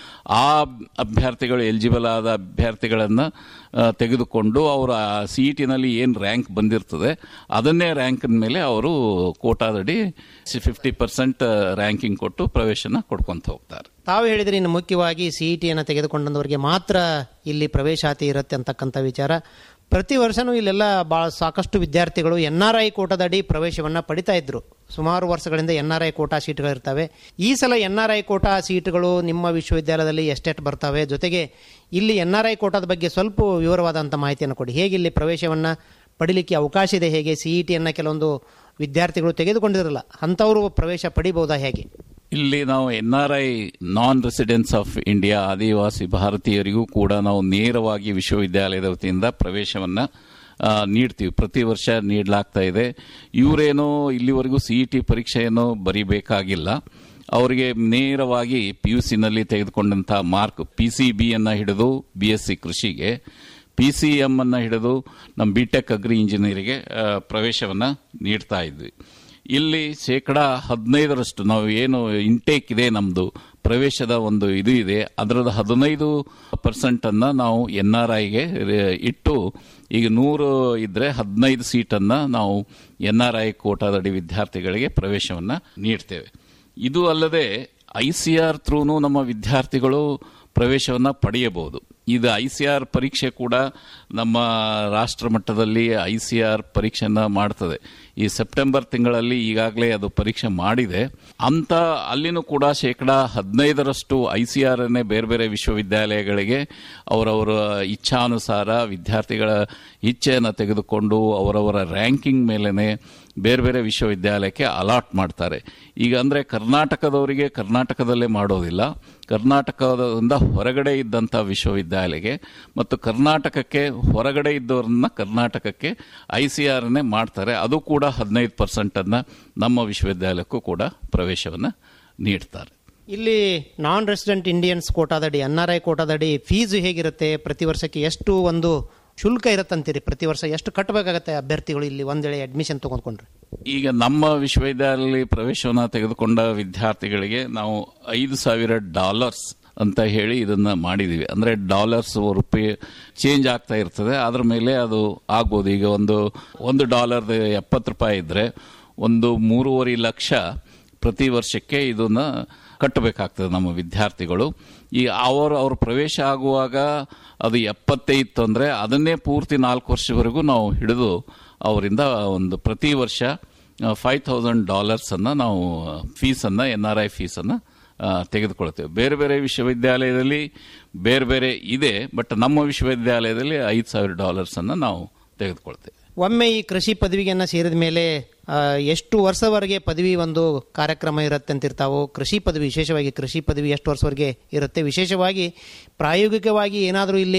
ಆ ಅಭ್ಯರ್ಥಿಗಳು ಎಲಿಜಿಬಲ್ ಆದ ಅಭ್ಯರ್ಥಿಗಳನ್ನ ಆ, ತೆಗೆದುಕೊಂಡು ಅವರ ಸಿ ಇ ಟಿನಲ್ಲಿ ಏನು ರ್ಯಾಂಕ್ ಬಂದಿರ್ತದೆ ಅದನ್ನೇ ರ್ಯಾಂಕ್ ಮೇಲೆ ಅವರು ಕೋಟಾದಡಿ ಫಿಫ್ಟಿ ಪರ್ಸೆಂಟ್ ರ್ಯಾಂಕಿಂಗ್ ಕೊಟ್ಟು ಪ್ರವೇಶನ ಕೊಡ್ಕೊಂತ ಹೋಗ್ತಾರೆ ತಾವು ಹೇಳಿದ್ರಿ ಇನ್ನು ಮುಖ್ಯವಾಗಿ ಸಿಇಟಿಯನ್ನು ತೆಗೆದುಕೊಂಡವರಿಗೆ ಮಾತ್ರ ಇಲ್ಲಿ ಪ್ರವೇಶಾತಿ ಇರುತ್ತೆ ಅಂತಕ್ಕಂಥ ವಿಚಾರ ಪ್ರತಿ ವರ್ಷನೂ ಇಲ್ಲೆಲ್ಲ ಬಹಳ ಸಾಕಷ್ಟು ವಿದ್ಯಾರ್ಥಿಗಳು ಎನ್ ಆರ್ ಐ ಕೋಟಾದಡಿ ಪ್ರವೇಶವನ್ನ ಪಡಿತಾ ಇದ್ರು ಸುಮಾರು ವರ್ಷಗಳಿಂದ ಎನ್ ಆರ್ ಐ ಕೋಟಾ ಸೀಟ್ಗಳು ಇರ್ತವೆ ಈ ಸಲ ಎನ್ ಆರ್ ಐ ಕೋಟಾ ಸೀಟ್ಗಳು ನಿಮ್ಮ ವಿಶ್ವವಿದ್ಯಾಲಯದಲ್ಲಿ ಎಷ್ಟೆಷ್ಟು ಬರ್ತವೆ ಜೊತೆಗೆ ಇಲ್ಲಿ ಎನ್ ಆರ್ ಐ ಕೋಟಾದ ಬಗ್ಗೆ ಸ್ವಲ್ಪ ವಿವರವಾದಂಥ ಮಾಹಿತಿಯನ್ನು ಕೊಡಿ ಹೇಗೆ ಇಲ್ಲಿ ಪ್ರವೇಶವನ್ನ ಪಡಿಲಿಕ್ಕೆ ಅವಕಾಶ ಇದೆ ಹೇಗೆ ಸಿಇಟಿಯನ್ನು ಕೆಲವೊಂದು ವಿದ್ಯಾರ್ಥಿಗಳು ತೆಗೆದುಕೊಂಡಿರಲ್ಲ ಅಂಥವರು ಪ್ರವೇಶ ಪಡಿಬಹುದಾ ಹೇಗೆ ಇಲ್ಲಿ ನಾವು N R I non residence of India ಆದಿವಾಸಿ ಭಾರತೀಯರಿಗೂ ಕೂಡ ನಾವು ನೇರವಾಗಿ ವಿಶ್ವವಿದ್ಯಾಲಯದ ವತಿಯಿಂದ ಪ್ರವೇಶವನ್ನ ಆ, ನೀಡ್ತೀವಿ ಪ್ರತಿ ವರ್ಷ ನೀಡಲಾಗ್ತಾ ಇದೆ ಇವರೇನೋ ಇಲ್ಲಿವರೆಗೂ ಸಿ ಇ ಟಿ ಪರೀಕ್ಷೆಯನ್ನು ಬರೀಬೇಕಾಗಿಲ್ಲ ಅವರಿಗೆ ನೇರವಾಗಿ ಪಿ ಯು ಸಿನಲ್ಲಿ ತೆಗೆದುಕೊಂಡಂಥ ಮಾರ್ಕ್ ಪಿ ಸಿ ಬಿಯನ್ನು ಹಿಡಿದು ಬಿ ಎಸ್ ಸಿ ಕೃಷಿಗೆ ಪಿ ಸಿ ಎಮ್ ಅನ್ನು ಹಿಡಿದು ನಮ್ಮ ಬಿ ಟೆಕ್ ಅಗ್ರಿ ಇಂಜಿನಿಯರಿಗೆ ಪ್ರವೇಶವನ್ನು ನೀಡ್ತಾ ಇದ್ವಿ ಇಲ್ಲಿ ಶೇಕಡ ಹದಿನೈದರಷ್ಟು ನಾವು ಏನು ಇಂಟೇಕ್ ಇದೆ ನಮ್ಮದು ಪ್ರವೇಶದ ಒಂದು ಇದು ಇದೆ ಅದರದ ಹದಿನೈದು ಪರ್ಸೆಂಟ್ ಅನ್ನ ನಾವು ಎನ್ ಆರ್ ಐಗೆ ಇಟ್ಟು ಈಗ ನೂರು ಇದ್ರೆ ಹದಿನೈದು ಸೀಟನ್ನ ನಾವು ಎನ್ ಆರ್ ಐ ಕೋಟಾದಡಿ ವಿದ್ಯಾರ್ಥಿಗಳಿಗೆ ಪ್ರವೇಶವನ್ನ ನೀಡ್ತೇವೆ ಇದು ಅಲ್ಲದೆ ಐ ಸಿ ಆರ್ ಥ್ರೂನು ನಮ್ಮ ವಿದ್ಯಾರ್ಥಿಗಳು ಪ್ರವೇಶವನ್ನ ಪಡೆಯಬಹುದು ಇದು ಐ ಸಿ ಆರ್ ಪರೀಕ್ಷೆ ಕೂಡ ನಮ್ಮ ರಾಷ್ಟ್ರ ಮಟ್ಟದಲ್ಲಿ ಐ ಸಿ ಆರ್ ಪರೀಕ್ಷೆಯನ್ನ ಮಾಡ್ತದೆ ಈ ಸೆಪ್ಟೆಂಬರ್ ತಿಂಗಳಲ್ಲಿ ಈಗಾಗಲೇ ಅದು ಪರೀಕ್ಷೆ ಮಾಡಿದೆ ಅಂತ ಅಲ್ಲಿನೂ ಕೂಡ ಶೇಕಡ ಹದಿನೈದರಷ್ಟು ಐ ಸಿ ಆರ್ ಅನ್ನೇ ಬೇರೆ ಬೇರೆ ವಿಶ್ವವಿದ್ಯಾಲಯಗಳಿಗೆ ಅವರವರ ಇಚ್ಛಾನುಸಾರ ವಿದ್ಯಾರ್ಥಿಗಳ ಇಚ್ಛೆಯನ್ನು ತೆಗೆದುಕೊಂಡು ಅವರವರ ರ್ಯಾಂಕಿಂಗ್ ಮೇಲೆನೆ ಬೇರೆ ಬೇರೆ ವಿಶ್ವವಿದ್ಯಾಲಯಕ್ಕೆ ಅಲಾಟ್ ಮಾಡ್ತಾರೆ ಈಗ ಅಂದ್ರೆ ಕರ್ನಾಟಕದವರಿಗೆ ಕರ್ನಾಟಕದಲ್ಲೇ ಮಾಡೋದಿಲ್ಲ ಕರ್ನಾಟಕದಿಂದ ಹೊರಗಡೆ ಇದ್ದಂಥ ವಿಶ್ವವಿದ್ಯಾಲಯಕ್ಕೆ ಮತ್ತು ಕರ್ನಾಟಕಕ್ಕೆ ಹೊರಗಡೆ ಇದ್ದವರನ್ನ ಕರ್ನಾಟಕಕ್ಕೆ ಐ ಸಿ ಆರ್ನೇ ಮಾಡ್ತಾರೆ ಅದು ಕೂಡ ಹದಿನೈದು ಪರ್ಸೆಂಟ್ ಅನ್ನ ನಮ್ಮ ವಿಶ್ವವಿದ್ಯಾಲಯಕ್ಕೂ ಕೂಡ ಪ್ರವೇಶವನ್ನು ನೀಡ್ತಾರೆ ಇಲ್ಲಿ ನಾನ್ ರೆಸಿಡೆಂಟ್ ಇಂಡಿಯನ್ಸ್ ಕೋಟಾದಡಿ ಎನ್ ಆರ್ ಐ ಕೋಟಾದಡಿ ಫೀಸ್ ಹೇಗಿರುತ್ತೆ ಪ್ರತಿ ವರ್ಷಕ್ಕೆ ಎಷ್ಟು ಒಂದು ಶುಲ್ಕ ಇರುತ್ತಂತೀರಿ ಪ್ರತಿ ವರ್ಷ ಎಷ್ಟು ಕಟ್ಟಬೇಕಾಗತ್ತೆ ಅಭ್ಯರ್ಥಿಗಳು ಇಲ್ಲಿ ಒಂದೇಳೆ ಅಡ್ಮಿಷನ್ ತಗೊಂಡ್ಕೊಂಡ್ರೆ ಈಗ ನಮ್ಮ ವಿಶ್ವವಿದ್ಯಾಲಯದಲ್ಲಿ ಪ್ರವೇಶವನ್ನು ತೆಗೆದುಕೊಂಡ ವಿದ್ಯಾರ್ಥಿಗಳಿಗೆ ನಾವು ಐದು ಸಾವಿರ ಡಾಲರ್ಸ್ ಅಂತ ಹೇಳಿ ಇದನ್ನ ಮಾಡಿದೀವಿ ಅಂದ್ರೆ ಡಾಲರ್ಸ್ ರೂಪಾಯಿ ಚೇಂಜ್ ಆಗ್ತಾ ಇರ್ತದೆ ಅದ್ರ ಮೇಲೆ ಅದು ಆಗ್ಬೋದು ಈಗ ಒಂದು ಒಂದು ಡಾಲರ್ ಎಪ್ಪತ್ತು ರೂಪಾಯಿ ಇದ್ರೆ ಒಂದು ಮೂರುವರೆ ಲಕ್ಷ ಪ್ರತಿ ವರ್ಷಕ್ಕೆ ಇದನ್ನ ಕಟ್ಟಬೇಕಾಗ್ತದೆ ನಮ್ಮ ವಿದ್ಯಾರ್ಥಿಗಳು ಈ ಅವರು ಅವ್ರ ಪ್ರವೇಶ ಆಗುವಾಗ ಅದು ಎಪ್ಪತ್ತೈದು ಅಂದರೆ ಅದನ್ನೇ ಪೂರ್ತಿ ನಾಲ್ಕು ವರ್ಷವರೆಗೂ ನಾವು ಹಿಡಿದು ಅವರಿಂದ ಒಂದು ಪ್ರತಿ ವರ್ಷ ಫೈವ್ ತೌಸಂಡ್ ಡಾಲರ್ಸನ್ನು ನಾವು ಫೀಸನ್ನು ಎನ್ ಆರ್ ಐ ಫೀಸನ್ನು ತೆಗೆದುಕೊಳ್ತೇವೆ ಬೇರೆ ಬೇರೆ ವಿಶ್ವವಿದ್ಯಾಲಯದಲ್ಲಿ ಬೇರೆ ಬೇರೆ ಇದೆ ಬಟ್ ನಮ್ಮ ವಿಶ್ವವಿದ್ಯಾಲಯದಲ್ಲಿ ಐದು ಸಾವಿರ ಡಾಲರ್ಸನ್ನು ನಾವು ತೆಗೆದುಕೊಳ್ತೇವೆ ಒಮ್ಮೆ ಈ ಕೃಷಿ ಪದವಿಗೆನ್ನ ಸೇರಿದ ಮೇಲೆ ಆ, ಎಷ್ಟು ವರ್ಷವರೆಗೆ ಪದವಿ ಒಂದು ಕಾರ್ಯಕ್ರಮ ಇರುತ್ತೆ ಅಂತಿರ್ತಾವು ಕೃಷಿ ಪದವಿ ವಿಶೇಷವಾಗಿ ಕೃಷಿ ಪದವಿ ಎಷ್ಟು ವರ್ಷವರೆಗೆ ಇರುತ್ತೆ ವಿಶೇಷವಾಗಿ ಪ್ರಾಯೋಗಿಕವಾಗಿ ಏನಾದರೂ ಇಲ್ಲಿ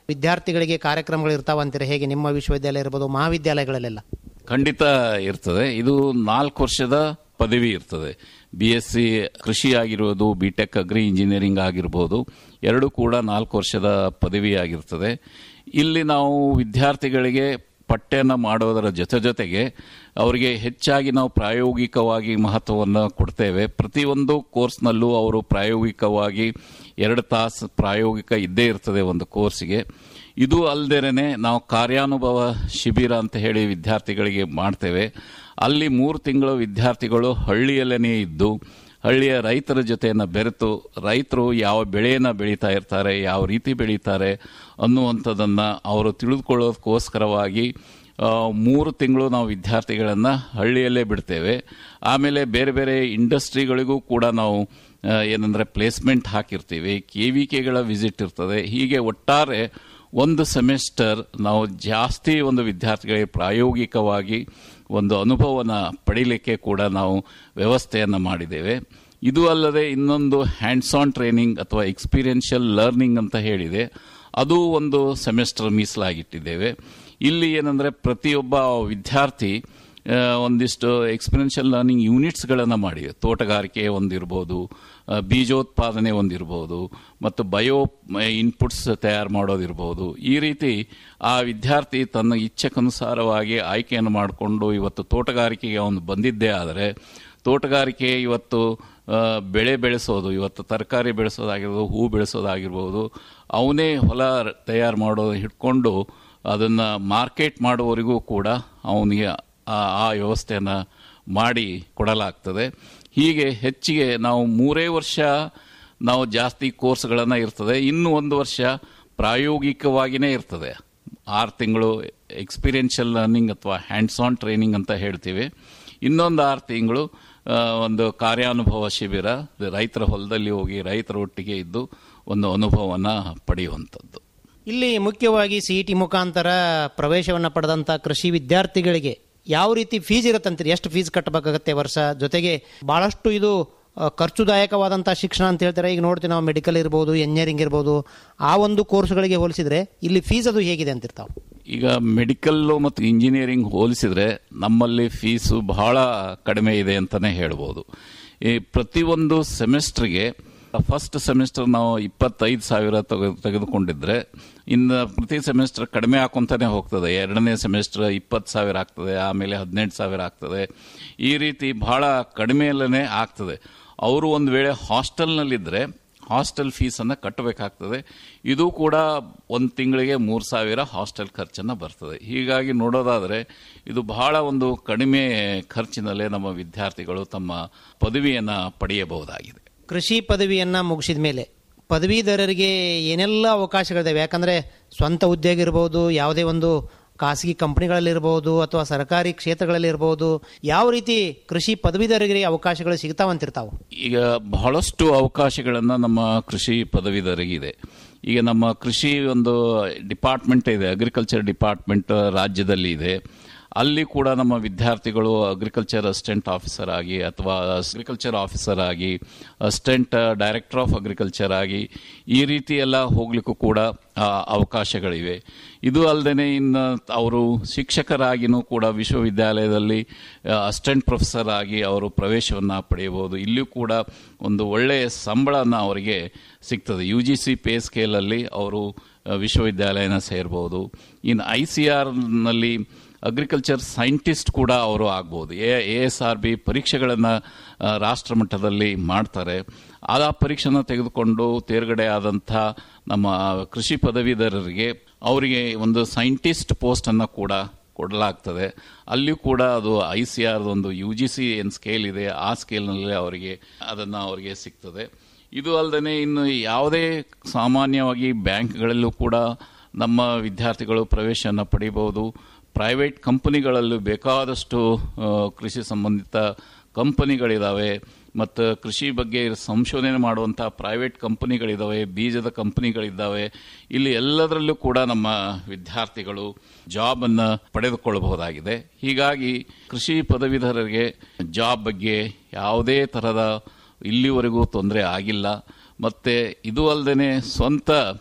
ವಿದ್ಯಾರ್ಥಿಗಳಿಗೆ ಕಾರ್ಯಕ್ರಮಗಳು ಇರ್ತಾವಂತೀರ ಹೇಗೆ ನಿಮ್ಮ ವಿಶ್ವವಿದ್ಯಾಲಯ ಇರ್ಬೋದು ಮಹಾವಿದ್ಯಾಲಯಗಳಲ್ಲೆಲ್ಲ ಖಂಡಿತ ಇರ್ತದೆ ಇದು ನಾಲ್ಕು ವರ್ಷದ ಪದವಿ ಇರ್ತದೆ ಬಿ ಎಸ್ ಸಿ ಕೃಷಿ ಆಗಿರ್ಬೋದು ಬಿ ಟೆಕ್ ಅಗ್ರಿ ಇಂಜಿನಿಯರಿಂಗ್ ಆಗಿರ್ಬೋದು ಎರಡು ಕೂಡ ನಾಲ್ಕು ವರ್ಷದ ಪದವಿ ಆಗಿರ್ತದೆ ಇಲ್ಲಿ ನಾವು ವಿದ್ಯಾರ್ಥಿಗಳಿಗೆ ಪಠ್ಯನ ಮಾಡೋದರ ಜೊತೆ ಜೊತೆಗೆ ಅವರಿಗೆ ಹೆಚ್ಚಾಗಿ ನಾವು ಪ್ರಾಯೋಗಿಕವಾಗಿ ಮಹತ್ವವನ್ನು ಕೊಡ್ತೇವೆ ಪ್ರತಿಯೊಂದು ಕೋರ್ಸ್ನಲ್ಲೂ ಅವರು ಪ್ರಾಯೋಗಿಕವಾಗಿ ಎರಡು ತಾಸು ಪ್ರಾಯೋಗಿಕ ಇದ್ದೇ ಇರ್ತದೆ ಒಂದು ಕೋರ್ಸ್ಗೆ ಇದು ಅಲ್ಲದೇನೆ ನಾವು ಕಾರ್ಯಾನುಭವ ಶಿಬಿರ ಅಂತ ಹೇಳಿ ವಿದ್ಯಾರ್ಥಿಗಳಿಗೆ ಮಾಡ್ತೇವೆ ಅಲ್ಲಿ ಮೂರು ತಿಂಗಳು ವಿದ್ಯಾರ್ಥಿಗಳು ಹಳ್ಳಿಯಲ್ಲೇ ಇದ್ದು ಹಳ್ಳಿಯ ರೈತರ ಜೊತೆಯನ್ನು ಬೆರೆತು ರೈತರು ಯಾವ ಬೆಳೆಯನ್ನು ಬೆಳೀತಾ ಇರ್ತಾರೆ ಯಾವ ರೀತಿ ಬೆಳೀತಾರೆ ಅನ್ನುವಂಥದ್ದನ್ನು ಅವರು ತಿಳಿದುಕೊಳ್ಳೋದಕ್ಕೋಸ್ಕರವಾಗಿ ಆ, ಮೂರು ತಿಂಗಳು ನಾವು ವಿದ್ಯಾರ್ಥಿಗಳನ್ನು ಹಳ್ಳಿಯಲ್ಲೇ ಬಿಡ್ತೇವೆ ಆಮೇಲೆ ಬೇರೆ ಬೇರೆ ಇಂಡಸ್ಟ್ರಿಗಳಿಗೂ ಕೂಡ ನಾವು ಆ, ಏನಂದ್ರೆ ಪ್ಲೇಸ್ಮೆಂಟ್ ಹಾಕಿರ್ತೀವಿ ಕೆ ವಿ ಕೆಗಳ ವಿಸಿಟ್ ಇರ್ತದೆ ಹೀಗೆ ಒಟ್ಟಾರೆ ಒಂದು ಸೆಮಿಸ್ಟರ್ ನಾವು ಜಾಸ್ತಿ ಒಂದು ವಿದ್ಯಾರ್ಥಿಗಳಿಗೆ ಪ್ರಾಯೋಗಿಕವಾಗಿ ಒಂದು ಅನುಭವನ ಪಡೀಲಿಕ್ಕೆ ಕೂಡ ನಾವು ವ್ಯವಸ್ಥೆಯನ್ನು ಮಾಡಿದ್ದೇವೆ ಇದು ಅಲ್ಲದೆ ಇನ್ನೊಂದು ಹ್ಯಾಂಡ್ಸ್ ಆನ್ ಟ್ರೈನಿಂಗ್ ಅಥವಾ ಎಕ್ಸ್ಪೀರಿಯನ್ಷಿಯಲ್ ಲರ್ನಿಂಗ್ ಅಂತ ಹೇಳಿದೆ ಅದು ಒಂದು ಸೆಮಿಸ್ಟರ್ ಮೀಸಲಾಗಿಟ್ಟಿದ್ದೇವೆ ಇಲ್ಲಿ ಏನಂದ್ರೆ ಪ್ರತಿಯೊಬ್ಬ ವಿದ್ಯಾರ್ಥಿ ಆ, ಒಂದಿಷ್ಟು ಎಕ್ಸ್ಪೀರಿಯನ್ಷಿಯಲ್ ಲರ್ನಿಂಗ್ ಯೂನಿಟ್ಸ್ಗಳನ್ನು ಮಾಡಿ ತೋಟಗಾರಿಕೆ ಒಂದಿರ್ಬೋದು ಆ, ಬೀಜೋತ್ಪಾದನೆ ಒಂದಿರ್ಬೋದು ಮತ್ತು ಬಯೋ ಇನ್ಪುಟ್ಸ್ ತಯಾರು ಮಾಡೋದಿರ್ಬೋದು ಈ ರೀತಿ ಆ ವಿದ್ಯಾರ್ಥಿ ತನ್ನ ಇಚ್ಛೆಗನುಸಾರವಾಗಿ ಆಯ್ಕೆಯನ್ನು ಮಾಡಿಕೊಂಡು ಇವತ್ತು ತೋಟಗಾರಿಕೆಗೆ ಅವನು ಬಂದಿದ್ದೇ ಆದರೆ ತೋಟಗಾರಿಕೆ ಇವತ್ತು ಆ, ಬೆಳೆ ಬೆಳೆಸೋದು ಇವತ್ತು ತರಕಾರಿ ಬೆಳೆಸೋದಾಗಿರ್ಬೋದು ಹೂ ಬೆಳೆಸೋದಾಗಿರ್ಬೋದು ಅವನೇ ಹೊಲ ತಯಾರು ಮಾಡೋದು ಹಿಡ್ಕೊಂಡು ಅದನ್ನು ಮಾರ್ಕೆಟ್ ಮಾಡುವವರಿಗೂ ಕೂಡ ಅವನಿಗೆ ಆ ಆ ವ್ಯವಸ್ಥೆಯನ್ನು ಮಾಡಿ ಕೊಡಲಾಗ್ತದೆ ಹೀಗೆ ಹೆಚ್ಚಿಗೆ ನಾವು ಮೂರೇ ವರ್ಷ ನಾವು ಜಾಸ್ತಿ ಕೋರ್ಸ್ಗಳನ್ನು ಇರ್ತದೆ ಇನ್ನು ಒಂದು ವರ್ಷ ಪ್ರಾಯೋಗಿಕವಾಗಿಯೇ ಇರ್ತದೆ ಆರು ತಿಂಗಳು ಎಕ್ಸ್ಪೀರಿಯನ್ಷಿಯಲ್ ಲರ್ನಿಂಗ್ ಅಥವಾ ಹ್ಯಾಂಡ್ಸ್ ಆನ್ ಟ್ರೈನಿಂಗ್ ಅಂತ ಹೇಳ್ತೀವಿ ಇನ್ನೊಂದು ಆರು ತಿಂಗಳು ಆ, ಒಂದು ಕಾರ್ಯಾನುಭವ ಶಿಬಿರ ರೈತರ ಹೊಲದಲ್ಲಿ ಹೋಗಿ ರೈತರ ಒಟ್ಟಿಗೆ ಇದ್ದು ಒಂದು ಅನುಭವನ ಪಡೆಯುವಂಥದ್ದು ಇಲ್ಲಿ ಮುಖ್ಯವಾಗಿ ಸಿ ಟಿ ಮುಖಾಂತರ ಪ್ರವೇಶವನ್ನು ಪಡೆದಂಥ ಕೃಷಿ ವಿದ್ಯಾರ್ಥಿಗಳಿಗೆ ಯಾವ ರೀತಿ ಫೀಸ್ ಇರುತ್ತಂತೀರಿ ಎಷ್ಟು ಫೀಸ್ ಕಟ್ಟಬೇಕಾಗತ್ತೆ ವರ್ಷ ಜೊತೆಗೆ ಬಹಳಷ್ಟು ಇದು ಆ, ಖರ್ಚುದಾಯಕವಾದಂಥ ಶಿಕ್ಷಣ ಅಂತ ಹೇಳ್ತಾರೆ ಈಗ ನೋಡ್ತೀವಿ ನಾವು ಮೆಡಿಕಲ್ ಇರ್ಬೋದು ಎಂಜಿನಿಯರಿಂಗ್ ಇರ್ಬೋದು ಆ ಒಂದು ಕೋರ್ಸ್ಗಳಿಗೆ ಹೋಲಿಸಿದ್ರೆ ಇಲ್ಲಿ ಫೀಸ್ ಅದು ಹೇಗಿದೆ ಅಂತಿರ್ತಾವೆ ಈಗ ಮೆಡಿಕಲ್ ಮತ್ತು ಇಂಜಿನಿಯರಿಂಗ್ ಹೋಲಿಸಿದ್ರೆ ನಮ್ಮಲ್ಲಿ ಫೀಸು ಬಹಳ ಕಡಿಮೆ ಇದೆ ಅಂತಾನೆ ಹೇಳ್ಬೋದು ಈ ಪ್ರತಿಯೊಂದು ಸೆಮಿಸ್ಟರ್ಗೆ ಫಸ್ಟ್ ಸೆಮಿಸ್ಟರ್ ನಾವು ಇಪ್ಪತ್ತೈದು ಸಾವಿರ ತೆಗೆ- ತೆಗೆದುಕೊಂಡಿದ್ರೆ ಇನ್ನು ಪ್ರತಿ ಸೆಮಿಸ್ಟರ್ ಕಡಿಮೆ ಹಾಕೊಂತಾನೆ ಹೋಗ್ತದೆ ಎರಡನೇ ಸೆಮಿಸ್ಟರ್ ಇಪ್ಪತ್ತು ಸಾವಿರ ಆಗ್ತದೆ ಆಮೇಲೆ ಹದಿನೆಂಟು ಸಾವಿರ ಆಗ್ತದೆ ಈ ರೀತಿ ಬಹಳ ಕಡಿಮೆಯಲ್ಲೇ ಆಗ್ತದೆ ಅವರು ಒಂದು ವೇಳೆ ಹಾಸ್ಟೆಲ್ನಲ್ಲಿದ್ದರೆ ಹಾಸ್ಟೆಲ್ ಫೀಸನ್ನು ಕಟ್ಟಬೇಕಾಗ್ತದೆ ಇದು ಕೂಡ ಒಂದು ತಿಂಗಳಿಗೆ ಮೂರು ಸಾವಿರ ಹಾಸ್ಟೆಲ್ ಖರ್ಚನ್ನು ಬರ್ತದೆ ಹೀಗಾಗಿ ನೋಡೋದಾದರೆ ಇದು ಬಹಳ ಒಂದು ಕಡಿಮೆ ಖರ್ಚಿನಲ್ಲೇ ನಮ್ಮ ವಿದ್ಯಾರ್ಥಿಗಳು ತಮ್ಮ ಪದವಿಯನ್ನು ಪಡೆಯಬಹುದಾಗಿದೆ ಕೃಷಿ ಪದವಿಯನ್ನ ಮುಗಿಸಿದ ಮೇಲೆ ಪದವೀಧರರಿಗೆ ಏನೆಲ್ಲ ಅವಕಾಶಗಳಿದಾವೆ ಯಾಕಂದ್ರೆ ಸ್ವಂತ ಉದ್ಯೋಗ ಇರ್ಬೋದು ಯಾವುದೇ ಒಂದು ಖಾಸಗಿ ಕಂಪನಿಗಳಲ್ಲಿರ್ಬೋದು ಅಥವಾ ಸರ್ಕಾರಿ ಕ್ಷೇತ್ರಗಳಲ್ಲಿ ಇರ್ಬೋದು ಯಾವ ರೀತಿ ಕೃಷಿ ಪದವೀಧರರಿಗೆ ಅವಕಾಶಗಳು ಸಿಗ್ತಾವಂತಿರ್ತಾವೆ ಈಗ ಬಹಳಷ್ಟು ಅವಕಾಶಗಳನ್ನು ನಮ್ಮ ಕೃಷಿ ಪದವೀಧರಿಗಿದೆ ಈಗ ನಮ್ಮ ಕೃಷಿ ಒಂದು ಡಿಪಾರ್ಟ್ಮೆಂಟ್ ಇದೆ ಅಗ್ರಿಕಲ್ಚರ್ ಡಿಪಾರ್ಟ್ಮೆಂಟ್ ರಾಜ್ಯದಲ್ಲಿ ಇದೆ ಅಲ್ಲಿ ಕೂಡ ನಮ್ಮ ವಿದ್ಯಾರ್ಥಿಗಳು ಅಗ್ರಿಕಲ್ಚರ್ ಅಸಿಸ್ಟೆಂಟ್ ಆಫೀಸರ್ ಆಗಿ ಅಥವಾ ಅಗ್ರಿಕಲ್ಚರ್ ಆಫೀಸರ್ ಆಗಿ ಅಸಿಸ್ಟೆಂಟ್ ಡೈರೆಕ್ಟರ್ ಆಫ್ ಅಗ್ರಿಕಲ್ಚರ್ ಆಗಿ ಈ ರೀತಿ ಎಲ್ಲ ಹೋಗ್ಲಿಕ್ಕೂ ಕೂಡ ಆ, ಅವಕಾಶಗಳಿವೆ ಇದು ಅಲ್ಲದೆ ಇನ್ನು ಅವರು ಶಿಕ್ಷಕರಾಗಿನೂ ಕೂಡ ವಿಶ್ವವಿದ್ಯಾಲಯದಲ್ಲಿ ಅಸಿಸ್ಟೆಂಟ್ ಪ್ರೊಫೆಸರ್ ಆಗಿ ಅವರು ಪ್ರವೇಶವನ್ನು ಪಡೆಯಬಹುದು ಇಲ್ಲಿಯೂ ಕೂಡ ಒಂದು ಒಳ್ಳೆಯ ಸಂಬಳನ ಅವರಿಗೆ ಸಿಗ್ತದೆ ಯು ಜಿ ಸಿ ಪೇ ಸ್ಕೇಲಲ್ಲಿ ಅವರು ಆ, ವಿಶ್ವವಿದ್ಯಾಲಯನ ಸೇರ್ಬೋದು ಇನ್ನು ಐ ಸಿ ಆರ್ನಲ್ಲಿ ಅಗ್ರಿಕಲ್ಚರ್ ಸೈಂಟಿಸ್ಟ್ ಕೂಡ ಅವರು ಆಗ್ಬೋದು ಎ ಎಸ್ ಆರ್ ಬಿ ಪರೀಕ್ಷೆಗಳನ್ನು ರಾಷ್ಟ್ರ ಮಟ್ಟದಲ್ಲಿ ಮಾಡ್ತಾರೆ ಆ ಪರೀಕ್ಷೆನ ತೆಗೆದುಕೊಂಡು ತೇರ್ಗಡೆ ಆದಂಥ ನಮ್ಮ ಕೃಷಿ ಪದವೀಧರರಿಗೆ ಅವರಿಗೆ ಒಂದು ಸೈಂಟಿಸ್ಟ್ ಪೋಸ್ಟನ್ನು ಕೂಡ ಕೊಡಲಾಗ್ತದೆ ಅಲ್ಲಿಯೂ ಕೂಡ ಅದು ಐ ಸಿ ಆರ್ ಒಂದು ಯು ಜಿ ಸಿ ಏನು ಸ್ಕೇಲ್ ಇದೆ ಆ ಸ್ಕೇಲ್ನಲ್ಲಿ ಅವರಿಗೆ ಅದನ್ನು ಅವರಿಗೆ ಸಿಗ್ತದೆ ಇದು ಅಲ್ಲದೆ ಇನ್ನು ಯಾವುದೇ ಸಾಮಾನ್ಯವಾಗಿ ಬ್ಯಾಂಕ್ಗಳಲ್ಲೂ ಕೂಡ ನಮ್ಮ ವಿದ್ಯಾರ್ಥಿಗಳು ಪ್ರವೇಶವನ್ನು ಪಡೆಯಬಹುದು ಪ್ರೈವೇಟ್ ಕಂಪನಿಗಳಲ್ಲೂ ಬೇಕಾದಷ್ಟು ಆ, ಕೃಷಿ ಸಂಬಂಧಿತ ಕಂಪನಿಗಳಿದ್ದಾವೆ ಮತ್ತು ಕೃಷಿ ಬಗ್ಗೆ ಸಂಶೋಧನೆ ಮಾಡುವಂಥ ಪ್ರೈವೇಟ್ ಕಂಪನಿಗಳಿದ್ದಾವೆ ಬೀಜದ ಕಂಪನಿಗಳಿದ್ದಾವೆ ಇಲ್ಲಿ ಎಲ್ಲದರಲ್ಲೂ ಕೂಡ ನಮ್ಮ ವಿದ್ಯಾರ್ಥಿಗಳು ಜಾಬನ್ನು ಪಡೆದುಕೊಳ್ಳಬಹುದಾಗಿದೆ ಹೀಗಾಗಿ ಕೃಷಿ ಪದವೀಧರರಿಗೆ ಜಾಬ್ ಬಗ್ಗೆ ಯಾವುದೇ ಥರದ ಇಲ್ಲಿವರೆಗೂ ತೊಂದರೆ ಆಗಿಲ್ಲ ಮತ್ತು ಇದು ಅಲ್ಲದೆ ಸ್ವಂತ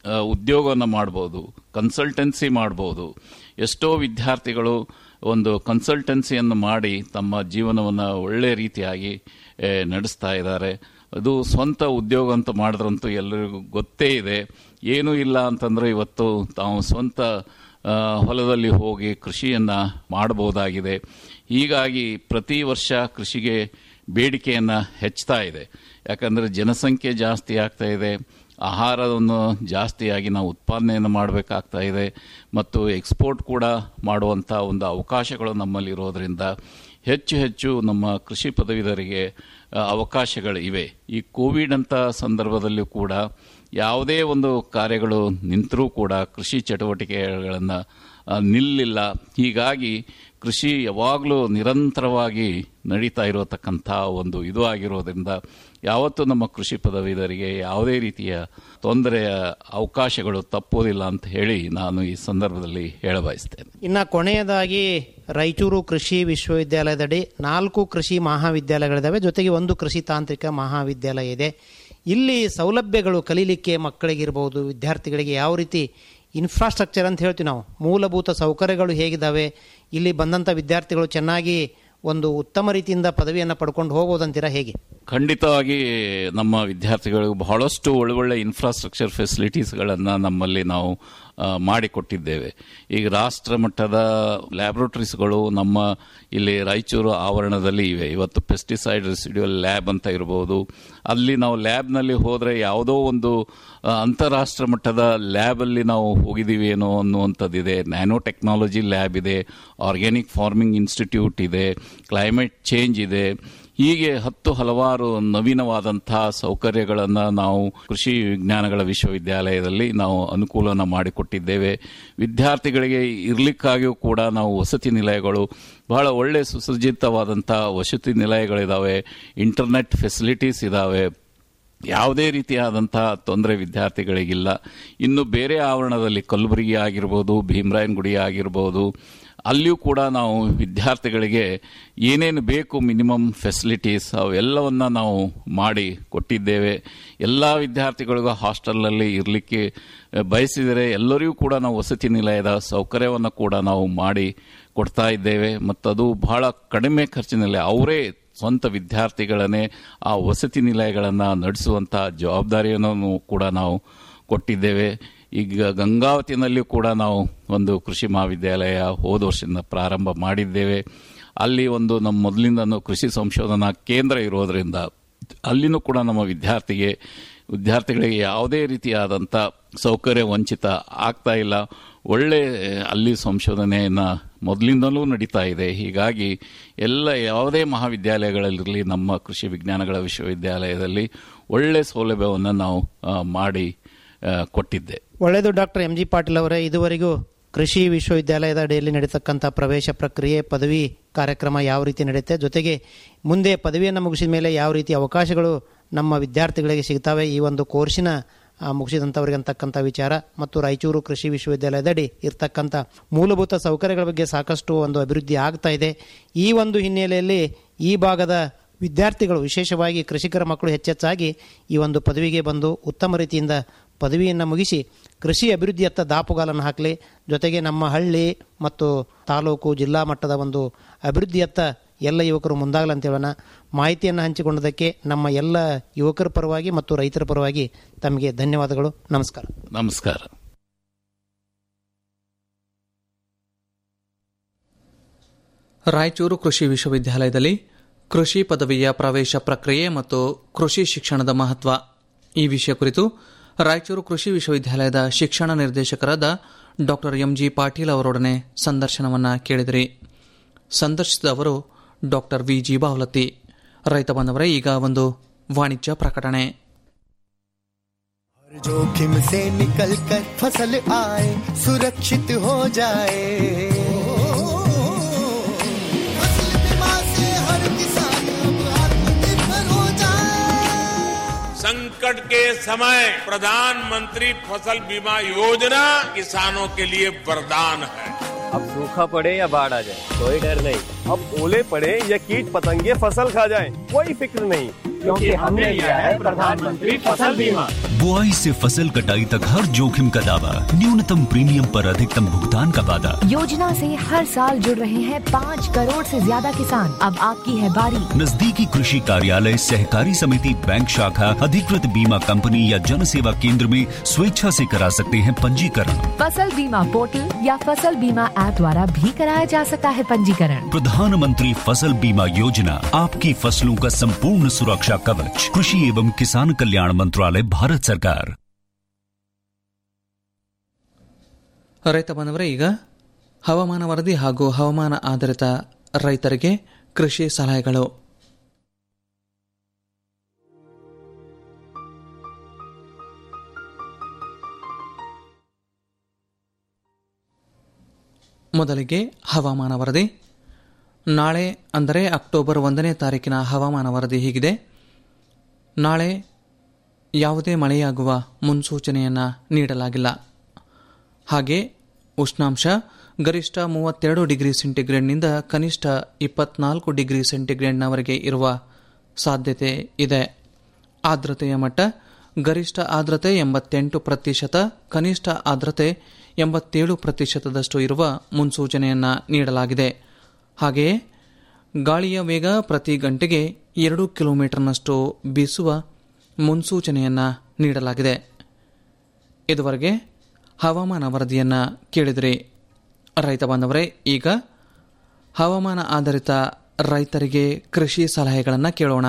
ಆ, ಉದ್ಯೋಗವನ್ನು ಮಾಡ್ಬೋದು ಕನ್ಸಲ್ಟೆನ್ಸಿ ಮಾಡ್ಬೋದು ಎಷ್ಟೋ ವಿದ್ಯಾರ್ಥಿಗಳು ಒಂದು ಕನ್ಸಲ್ಟೆನ್ಸಿಯನ್ನು ಮಾಡಿ ತಮ್ಮ ಜೀವನವನ್ನು ಒಳ್ಳೆ ರೀತಿಯಾಗಿ ಆ, ನಡೆಸ್ತಾ ಇದ್ದಾರೆ ಅದು ಸ್ವಂತ ಉದ್ಯೋಗ ಅಂತ ಮಾಡಿದ್ರಂತೂ ಎಲ್ಲರಿಗೂ ಗೊತ್ತೇ ಇದೆ ಏನೂ ಇಲ್ಲ ಅಂತಂದ್ರೆ ಇವತ್ತು ತಾವು ಸ್ವಂತ ಆ, ಹೊಲದಲ್ಲಿ ಹೋಗಿ ಕೃಷಿಯನ್ನ ಮಾಡಬಹುದಾಗಿದೆ ಹೀಗಾಗಿ ಪ್ರತಿ ವರ್ಷ ಕೃಷಿಗೆ ಬೇಡಿಕೆಯನ್ನ ಹೆಚ್ಚುತ್ತಾ ಇದೆ ಯಾಕಂದ್ರೆ ಜನಸಂಖ್ಯೆ ಜಾಸ್ತಿ ಆಗ್ತಾ ಇದೆ ಆಹಾರವನ್ನು ಜಾಸ್ತಿಯಾಗಿ ನಾವು ಉತ್ಪಾದನೆಯನ್ನು ಮಾಡಬೇಕಾಗ್ತಾ ಇದೆ ಮತ್ತು ಎಕ್ಸ್ಪೋರ್ಟ್ ಕೂಡ ಮಾಡುವಂಥ ಒಂದು ಅವಕಾಶಗಳು ನಮ್ಮಲ್ಲಿರೋದ್ರಿಂದ ಹೆಚ್ಚು ಹೆಚ್ಚು ನಮ್ಮ ಕೃಷಿ ಪದವೀಧರಿಗೆ ಆ, ಅವಕಾಶಗಳು ಇವೆ ಈ ಕೋವಿಡ್ ಅಂತ ಸಂದರ್ಭದಲ್ಲೂ ಕೂಡ ಯಾವುದೇ ಒಂದು ಕಾರ್ಯಗಳು ನಿಂತರೂ ಕೂಡ ಕೃಷಿ ಚಟುವಟಿಕೆಗಳನ್ನು ಆ, ನಿಲ್ಲಿಲ್ಲ ಹೀಗಾಗಿ ಕೃಷಿ ಯಾವಾಗಲೂ ನಿರಂತರವಾಗಿ ನಡೀತಾ ಇರತಕ್ಕಂಥ ಒಂದು ಇದು ಆಗಿರೋದ್ರಿಂದ ಯಾವತ್ತೂ ನಮ್ಮ ಕೃಷಿ ಪದವೀಧರಿಗೆ ಯಾವುದೇ ರೀತಿಯ ತೊಂದರೆಯ ಅವಕಾಶಗಳು ತಪ್ಪೋದಿಲ್ಲ ಅಂತ ಹೇಳಿ ನಾನು ಈ ಸಂದರ್ಭದಲ್ಲಿ ಹೇಳಬಯಸ್ತೇನೆ ಇನ್ನು ಕೊನೆಯದಾಗಿ ರಾಯಚೂರು ಕೃಷಿ ವಿಶ್ವವಿದ್ಯಾಲಯದಡಿ ನಾಲ್ಕು ಕೃಷಿ ಮಹಾವಿದ್ಯಾಲಯಗಳಿದ್ದಾವೆ ಜೊತೆಗೆ ಒಂದು ಕೃಷಿ ತಾಂತ್ರಿಕ ಮಹಾವಿದ್ಯಾಲಯ ಇದೆ ಇಲ್ಲಿ ಸೌಲಭ್ಯಗಳು ಕಲೀಲಿಕ್ಕೆ ಮಕ್ಕಳಿಗಿರ್ಬೋದು ವಿದ್ಯಾರ್ಥಿಗಳಿಗೆ ಯಾವ ರೀತಿ ಇನ್ಫ್ರಾಸ್ಟ್ರಕ್ಚರ್ ಅಂತ ಹೇಳ್ತೀವಿ ನಾವು ಮೂಲಭೂತ ಸೌಕರ್ಯಗಳು ಹೇಗಿದ್ದಾವೆ ಇಲ್ಲಿ ಬಂದಂಥ ವಿದ್ಯಾರ್ಥಿಗಳು ಚೆನ್ನಾಗಿ ಒಂದು ಉತ್ತಮ ರೀತಿಯಿಂದ ಪದವಿಯನ್ನು ಪಡ್ಕೊಂಡು ಹೋಗೋದಂತೀರಾ ಹೇಗೆ ಖಂಡಿತವಾಗಿ ನಮ್ಮ ವಿದ್ಯಾರ್ಥಿಗಳಿಗೆ ಬಹಳಷ್ಟು ಒಳ್ಳೊಳ್ಳೆ ಇನ್ಫ್ರಾಸ್ಟ್ರಕ್ಚರ್ ಫೆಸಿಲಿಟೀಸ್ಗಳನ್ನು ನಮ್ಮಲ್ಲಿ ನಾವು ಆ, ಮಾಡಿಕೊಟ್ಟಿದ್ದೇವೆ ಈಗ ರಾಷ್ಟ್ರ ಮಟ್ಟದ ಲ್ಯಾಬ್ರೋಟರೀಸ್ಗಳು ನಮ್ಮ ಇಲ್ಲಿ ರಾಯಚೂರು ಆವರಣದಲ್ಲಿ ಇವೆ ಇವತ್ತು ಪೆಸ್ಟಿಸೈಡ್ ರೆಸಿಡ್ಯೂಯಲ್ ಲ್ಯಾಬ್ ಅಂತ ಇರಬಹುದು ಅಲ್ಲಿ ನಾವು ಲ್ಯಾಬ್ನಲ್ಲಿ ಹೋದರೆ ಯಾವುದೋ ಒಂದು ಆ, ಅಂತಾರಾಷ್ಟ್ರ ಮಟ್ಟದ ಲ್ಯಾಬಲ್ಲಿ ನಾವು ಹೋಗಿದ್ದೀವಿ ಏನೋ ಅನ್ನುವಂಥದ್ದಿದೆ ನ್ಯಾನೋ ಟೆಕ್ನಾಲಜಿ ಲ್ಯಾಬ್ ಇದೆ ಆರ್ಗ್ಯಾನಿಕ್ ಫಾರ್ಮಿಂಗ್ ಇನ್ಸ್ಟಿಟ್ಯೂಟ್ ಇದೆ ಕ್ಲೈಮೇಟ್ ಚೇಂಜ್ ಇದೆ ಹೀಗೆ ಹತ್ತು ಹಲವಾರು ನವೀನವಾದಂತಹ ಸೌಕರ್ಯಗಳನ್ನು ನಾವು ಕೃಷಿ ವಿಜ್ಞಾನಗಳ ವಿಶ್ವವಿದ್ಯಾಲಯದಲ್ಲಿ ನಾವು ಅನುಕೂಲನ ಮಾಡಿಕೊಟ್ಟಿದ್ದೇವೆ ವಿದ್ಯಾರ್ಥಿಗಳಿಗೆ ಇರ್ಲಿಕ್ಕಾಗಿಯೂ ಕೂಡ ನಾವು ವಸತಿ ನಿಲಯಗಳು ಬಹಳ ಒಳ್ಳೆ ಸುಸಜ್ಜಿತವಾದಂಥ ವಸತಿ ನಿಲಯಗಳಿದ್ದಾವೆ ಇಂಟರ್ನೆಟ್ ಫೆಸಿಲಿಟೀಸ್ ಇದ್ದಾವೆ ಯಾವುದೇ ರೀತಿಯಾದಂತಹ ತೊಂದರೆ ವಿದ್ಯಾರ್ಥಿಗಳಿಗಿಲ್ಲ ಇನ್ನು ಬೇರೆ ಆವರಣದಲ್ಲಿ ಕಲಬುರಗಿ ಆಗಿರ್ಬೋದು ಭೀಮರಾಯನಗುಡಿ ಆಗಿರ್ಬೋದು ಅಲ್ಲಿಯೂ ಕೂಡ ನಾವು ವಿದ್ಯಾರ್ಥಿಗಳಿಗೆ ಏನೇನು ಬೇಕು ಮಿನಿಮಮ್ ಫೆಸಿಲಿಟೀಸ್ ಅವೆಲ್ಲವನ್ನ ನಾವು ಮಾಡಿ ಕೊಟ್ಟಿದ್ದೇವೆ ಎಲ್ಲ ವಿದ್ಯಾರ್ಥಿಗಳಿಗೂ ಹಾಸ್ಟೆಲ್ನಲ್ಲಿ ಇರಲಿಕ್ಕೆ ಬಯಸಿದರೆ ಎಲ್ಲರಿಗೂ ಕೂಡ ನಾವು ವಸತಿ ನಿಲಯದ ಸೌಕರ್ಯವನ್ನು ಕೂಡ ನಾವು ಮಾಡಿ ಕೊಡ್ತಾ ಇದ್ದೇವೆ ಮತ್ತು ಅದು ಬಹಳ ಕಡಿಮೆ ಖರ್ಚಿನಲ್ಲಿ ಅವರೇ ಸ್ವಂತ ವಿದ್ಯಾರ್ಥಿಗಳನ್ನೇ ಆ ವಸತಿ ನಿಲಯಗಳನ್ನು ನಡೆಸುವಂಥ ಜವಾಬ್ದಾರಿಯನ್ನು ಕೂಡ ನಾವು ಕೊಟ್ಟಿದ್ದೇವೆ ಈಗ ಗಂಗಾವತಿನಲ್ಲಿಯೂ ಕೂಡ ನಾವು ಒಂದು ಕೃಷಿ ಮಹಾವಿದ್ಯಾಲಯ ಹೋದ ವರ್ಷದಿಂದ ಪ್ರಾರಂಭ ಮಾಡಿದ್ದೇವೆ ಅಲ್ಲಿ ಒಂದು ನಮ್ಮ ಮೊದಲಿಂದನೂ ಕೃಷಿ ಸಂಶೋಧನಾ ಕೇಂದ್ರ ಇರೋದರಿಂದ ಅಲ್ಲಿನೂ ಕೂಡ ನಮ್ಮ ವಿದ್ಯಾರ್ಥಿಗೆ ವಿದ್ಯಾರ್ಥಿಗಳಿಗೆ ಯಾವುದೇ ರೀತಿಯಾದಂಥ ಸೌಕರ್ಯ ವಂಚಿತ ಆಗ್ತಾ ಇಲ್ಲ ಒಳ್ಳೆ ಅಲ್ಲಿ ಸಂಶೋಧನೆಯನ್ನು ಮೊದಲಿಂದಲೂ ನಡೀತಾ ಇದೆ ಹೀಗಾಗಿ ಎಲ್ಲ ಯಾವುದೇ ಮಹಾವಿದ್ಯಾಲಯಗಳಲ್ಲಿರಲಿ ನಮ್ಮ ಕೃಷಿ ವಿಜ್ಞಾನಗಳ ವಿಶ್ವವಿದ್ಯಾಲಯದಲ್ಲಿ ಒಳ್ಳೆ ಸೌಲಭ್ಯವನ್ನು ನಾವು ಆ, ಮಾಡಿ ಆ, ಕೊಟ್ಟಿದ್ದೆ ಒಳ್ಳೆಯದು ಡಾಕ್ಟರ್ ಎಂ ಜಿ ಪಾಟೀಲ್ ಅವರೇ ಇದುವರೆಗೂ ಕೃಷಿ ವಿಶ್ವವಿದ್ಯಾಲಯದ ಅಡಿಯಲ್ಲಿ ನಡೀತಕ್ಕಂಥ ಪ್ರವೇಶ ಪ್ರಕ್ರಿಯೆ ಪದವಿ ಕಾರ್ಯಕ್ರಮ ಯಾವ ರೀತಿ ನಡೆಯುತ್ತೆ ಜೊತೆಗೆ ಮುಂದೆ ಪದವಿಯನ್ನು ಮುಗಿಸಿದ ಮೇಲೆ ಯಾವ ರೀತಿ ಅವಕಾಶಗಳು ನಮ್ಮ ವಿದ್ಯಾರ್ಥಿಗಳಿಗೆ ಸಿಗ್ತವೆ ಈ ಒಂದು ಕೋರ್ಸಿನ ಆ, ಮುಗಿಸಿದಂಥವ್ರಿಗೆ ಅಂತಕ್ಕಂಥ ವಿಚಾರ ಮತ್ತು ರಾಯಚೂರು ಕೃಷಿ ವಿಶ್ವವಿದ್ಯಾಲಯದಡಿ ಇರ್ತಕ್ಕಂಥ ಮೂಲಭೂತ ಸೌಕರ್ಯಗಳ ಬಗ್ಗೆ ಸಾಕಷ್ಟು ಒಂದು ಅಭಿವೃದ್ಧಿ ಆಗ್ತಾ ಇದೆ ಈ ಒಂದು ಹಿನ್ನೆಲೆಯಲ್ಲಿ ಈ ಭಾಗದ ವಿದ್ಯಾರ್ಥಿಗಳು ವಿಶೇಷವಾಗಿ ಕೃಷಿಕರ ಮಕ್ಕಳು ಹೆಚ್ಚೆಚ್ಚಾಗಿ ಈ ಒಂದು ಪದವಿಗೆ ಬಂದು ಉತ್ತಮ ರೀತಿಯಿಂದ ಪದವಿಯನ್ನು ಮುಗಿಸಿ ಕೃಷಿ ಅಭಿವೃದ್ಧಿಯತ್ತ ದಾಪುಗಾಲನ್ನು ಹಾಕಲಿ ಜೊತೆಗೆ ನಮ್ಮ ಹಳ್ಳಿ ಮತ್ತು ತಾಲೂಕು ಜಿಲ್ಲಾ ಮಟ್ಟದ ಒಂದು ಅಭಿವೃದ್ಧಿಯತ್ತ ಎಲ್ಲ ಯುವಕರು ಮುಂದಾಗಲಿ ಅಂತ ಹೇಳೋಣ ಮಾಹಿತಿಯನ್ನು ಹಂಚಿಕೊಂಡದಕ್ಕೆ ನಮ್ಮ ಎಲ್ಲ ಯುವಕರ ಪರವಾಗಿ ಮತ್ತು ರೈತರ ಪರವಾಗಿ ತಮಗೆ ಧನ್ಯವಾದಗಳು ನಮಸ್ಕಾರ ನಮಸ್ಕಾರ ರಾಯಚೂರು ಕೃಷಿ ವಿಶ್ವವಿದ್ಯಾಲಯದಲ್ಲಿ ಕೃಷಿ ಪದವಿಯ ಪ್ರವೇಶ ಪ್ರಕ್ರಿಯೆ ಮತ್ತು ಕೃಷಿ ಶಿಕ್ಷಣದ ಮಹತ್ವ ಈ ವಿಷಯ ಕುರಿತು ರಾಯಚೂರು ಕೃಷಿ ವಿಶ್ವವಿದ್ಯಾಲಯದ ಶಿಕ್ಷಣ ನಿರ್ದೇಶಕರಾದ ಡಾಕ್ಟರ್ ಎಂಜಿ ಪಾಟೀಲ್ ಅವರೊಡನೆ ಸಂದರ್ಶನವನ್ನ ಕೇಳಿದಿರಿ ಸಂದರ್ಶಿಸಿದವರು ಡಾಕ್ಟರ್ ವಿ ಜಿ ಬಾವಲತ್ತಿ ರೈತ ಬಂದವರೇ ಈಗ ಒಂದು ವಾಣಿಜ್ಯ ಪ್ರಕಟಣೆ जोखिम से निकल कर फसल आए सुरक्षित हो जाए फसल बीमा से हर किसान अब आत्मनिर्भर हो जाए संकट के समय प्रधानमंत्री फसल बीमा योजना किसानों के लिए वरदान है अब सूखा पड़े या बाढ़ आ जाए कोई डर नहीं अब ओले पड़े या कीट पतंगे फसल खा जाए कोई फिक्र नहीं क्योंकि हमने लिया है प्रधानमंत्री फसल बीमा बुआई से फसल कटाई तक हर जोखिम का दावा न्यूनतम प्रीमियम पर अधिकतम भुगतान का वादा योजना से हर साल जुड़ रहे हैं पाँच करोड़ से ज्यादा किसान अब आपकी है बारी नजदीकी कृषि कार्यालय सहकारी समिति बैंक शाखा अधिकृत बीमा कंपनी या जन सेवा केंद्र में स्वेच्छा से करा सकते हैं पंजीकरण फसल बीमा पोर्टल या फसल बीमा ऐप द्वारा भी कराया जा सकता है पंजीकरण प्रधानमंत्री फसल बीमा योजना आपकी फसलों का संपूर्ण सुरक्षा कवच कृषि एवं किसान कल्याण मंत्रालय भारत सरकार ರೈತ ಬಾಂಧವರೇ ಈಗ ಹವಾಮಾನ ವರದಿ ಹಾಗೂ ಹವಾಮಾನ ಆಧಾರಿತ ರೈತರಿಗೆ ಕೃಷಿ ಸಲಹೆಗಳು ಮೊದಲಿಗೆ ಹವಾಮಾನ ವರದಿ ನಾಳೆ ಅಂದರೆ ಅಕ್ಟೋಬರ್ ಒಂದನೇ ತಾರೀಕಿನ ಹವಾಮಾನ ವರದಿ ಹೀಗಿದೆ ನಾಳೆ ಯಾವುದೇ ಮಳೆಯಾಗುವ ಮುನ್ಸೂಚನೆಯನ್ನು ನೀಡಲಾಗಿಲ್ಲ ಹಾಗೆ ಉಷ್ಣಾಂಶ ಗರಿಷ್ಠ ಮೂವತ್ತೆರಡು ಡಿಗ್ರಿ ಸೆಂಟಿಗ್ರೇಡ್ನಿಂದ ಕನಿಷ್ಠ ಇಪ್ಪತ್ನಾಲ್ಕು ಡಿಗ್ರಿ ಸೆಂಟಿಗ್ರೇಡ್ನವರೆಗೆ ಇರುವ ಸಾಧ್ಯತೆ ಇದೆ ಆರ್ದ್ರತೆಯ ಮಟ್ಟ ಗರಿಷ್ಠ ಆರ್ದ್ರತೆ ಎಂಬತ್ತೆಂಟು ಪ್ರತಿಶತ ಕನಿಷ್ಠ ಆರ್ದ್ರತೆ ಎಂಬತ್ತೇಳು ಪ್ರತಿಶತದಷ್ಟು ಇರುವ ಮುನ್ಸೂಚನೆಯನ್ನು ನೀಡಲಾಗಿದೆ ಹಾಗೆಯೇ ಗಾಳಿಯ ವೇಗ ಪ್ರತಿ ಗಂಟೆಗೆ ಎರಡು ಕಿಲೋಮೀಟರ್ನಷ್ಟು ಬೀಸುವ ಮುನ್ಸೂಚನೆಯನ್ನು ನೀಡಲಾಗಿದೆ ಇದುವರೆಗೆ ಹವಾಮಾನ ವರದಿಯನ್ನು ಕೇಳಿದಿರಿ ರೈತ ಬಾಂಧವರೇ ಈಗ ಹವಾಮಾನ ಆಧಾರಿತ ರೈತರಿಗೆ ಕೃಷಿ ಸಲಹೆಗಳನ್ನು ಕೇಳೋಣ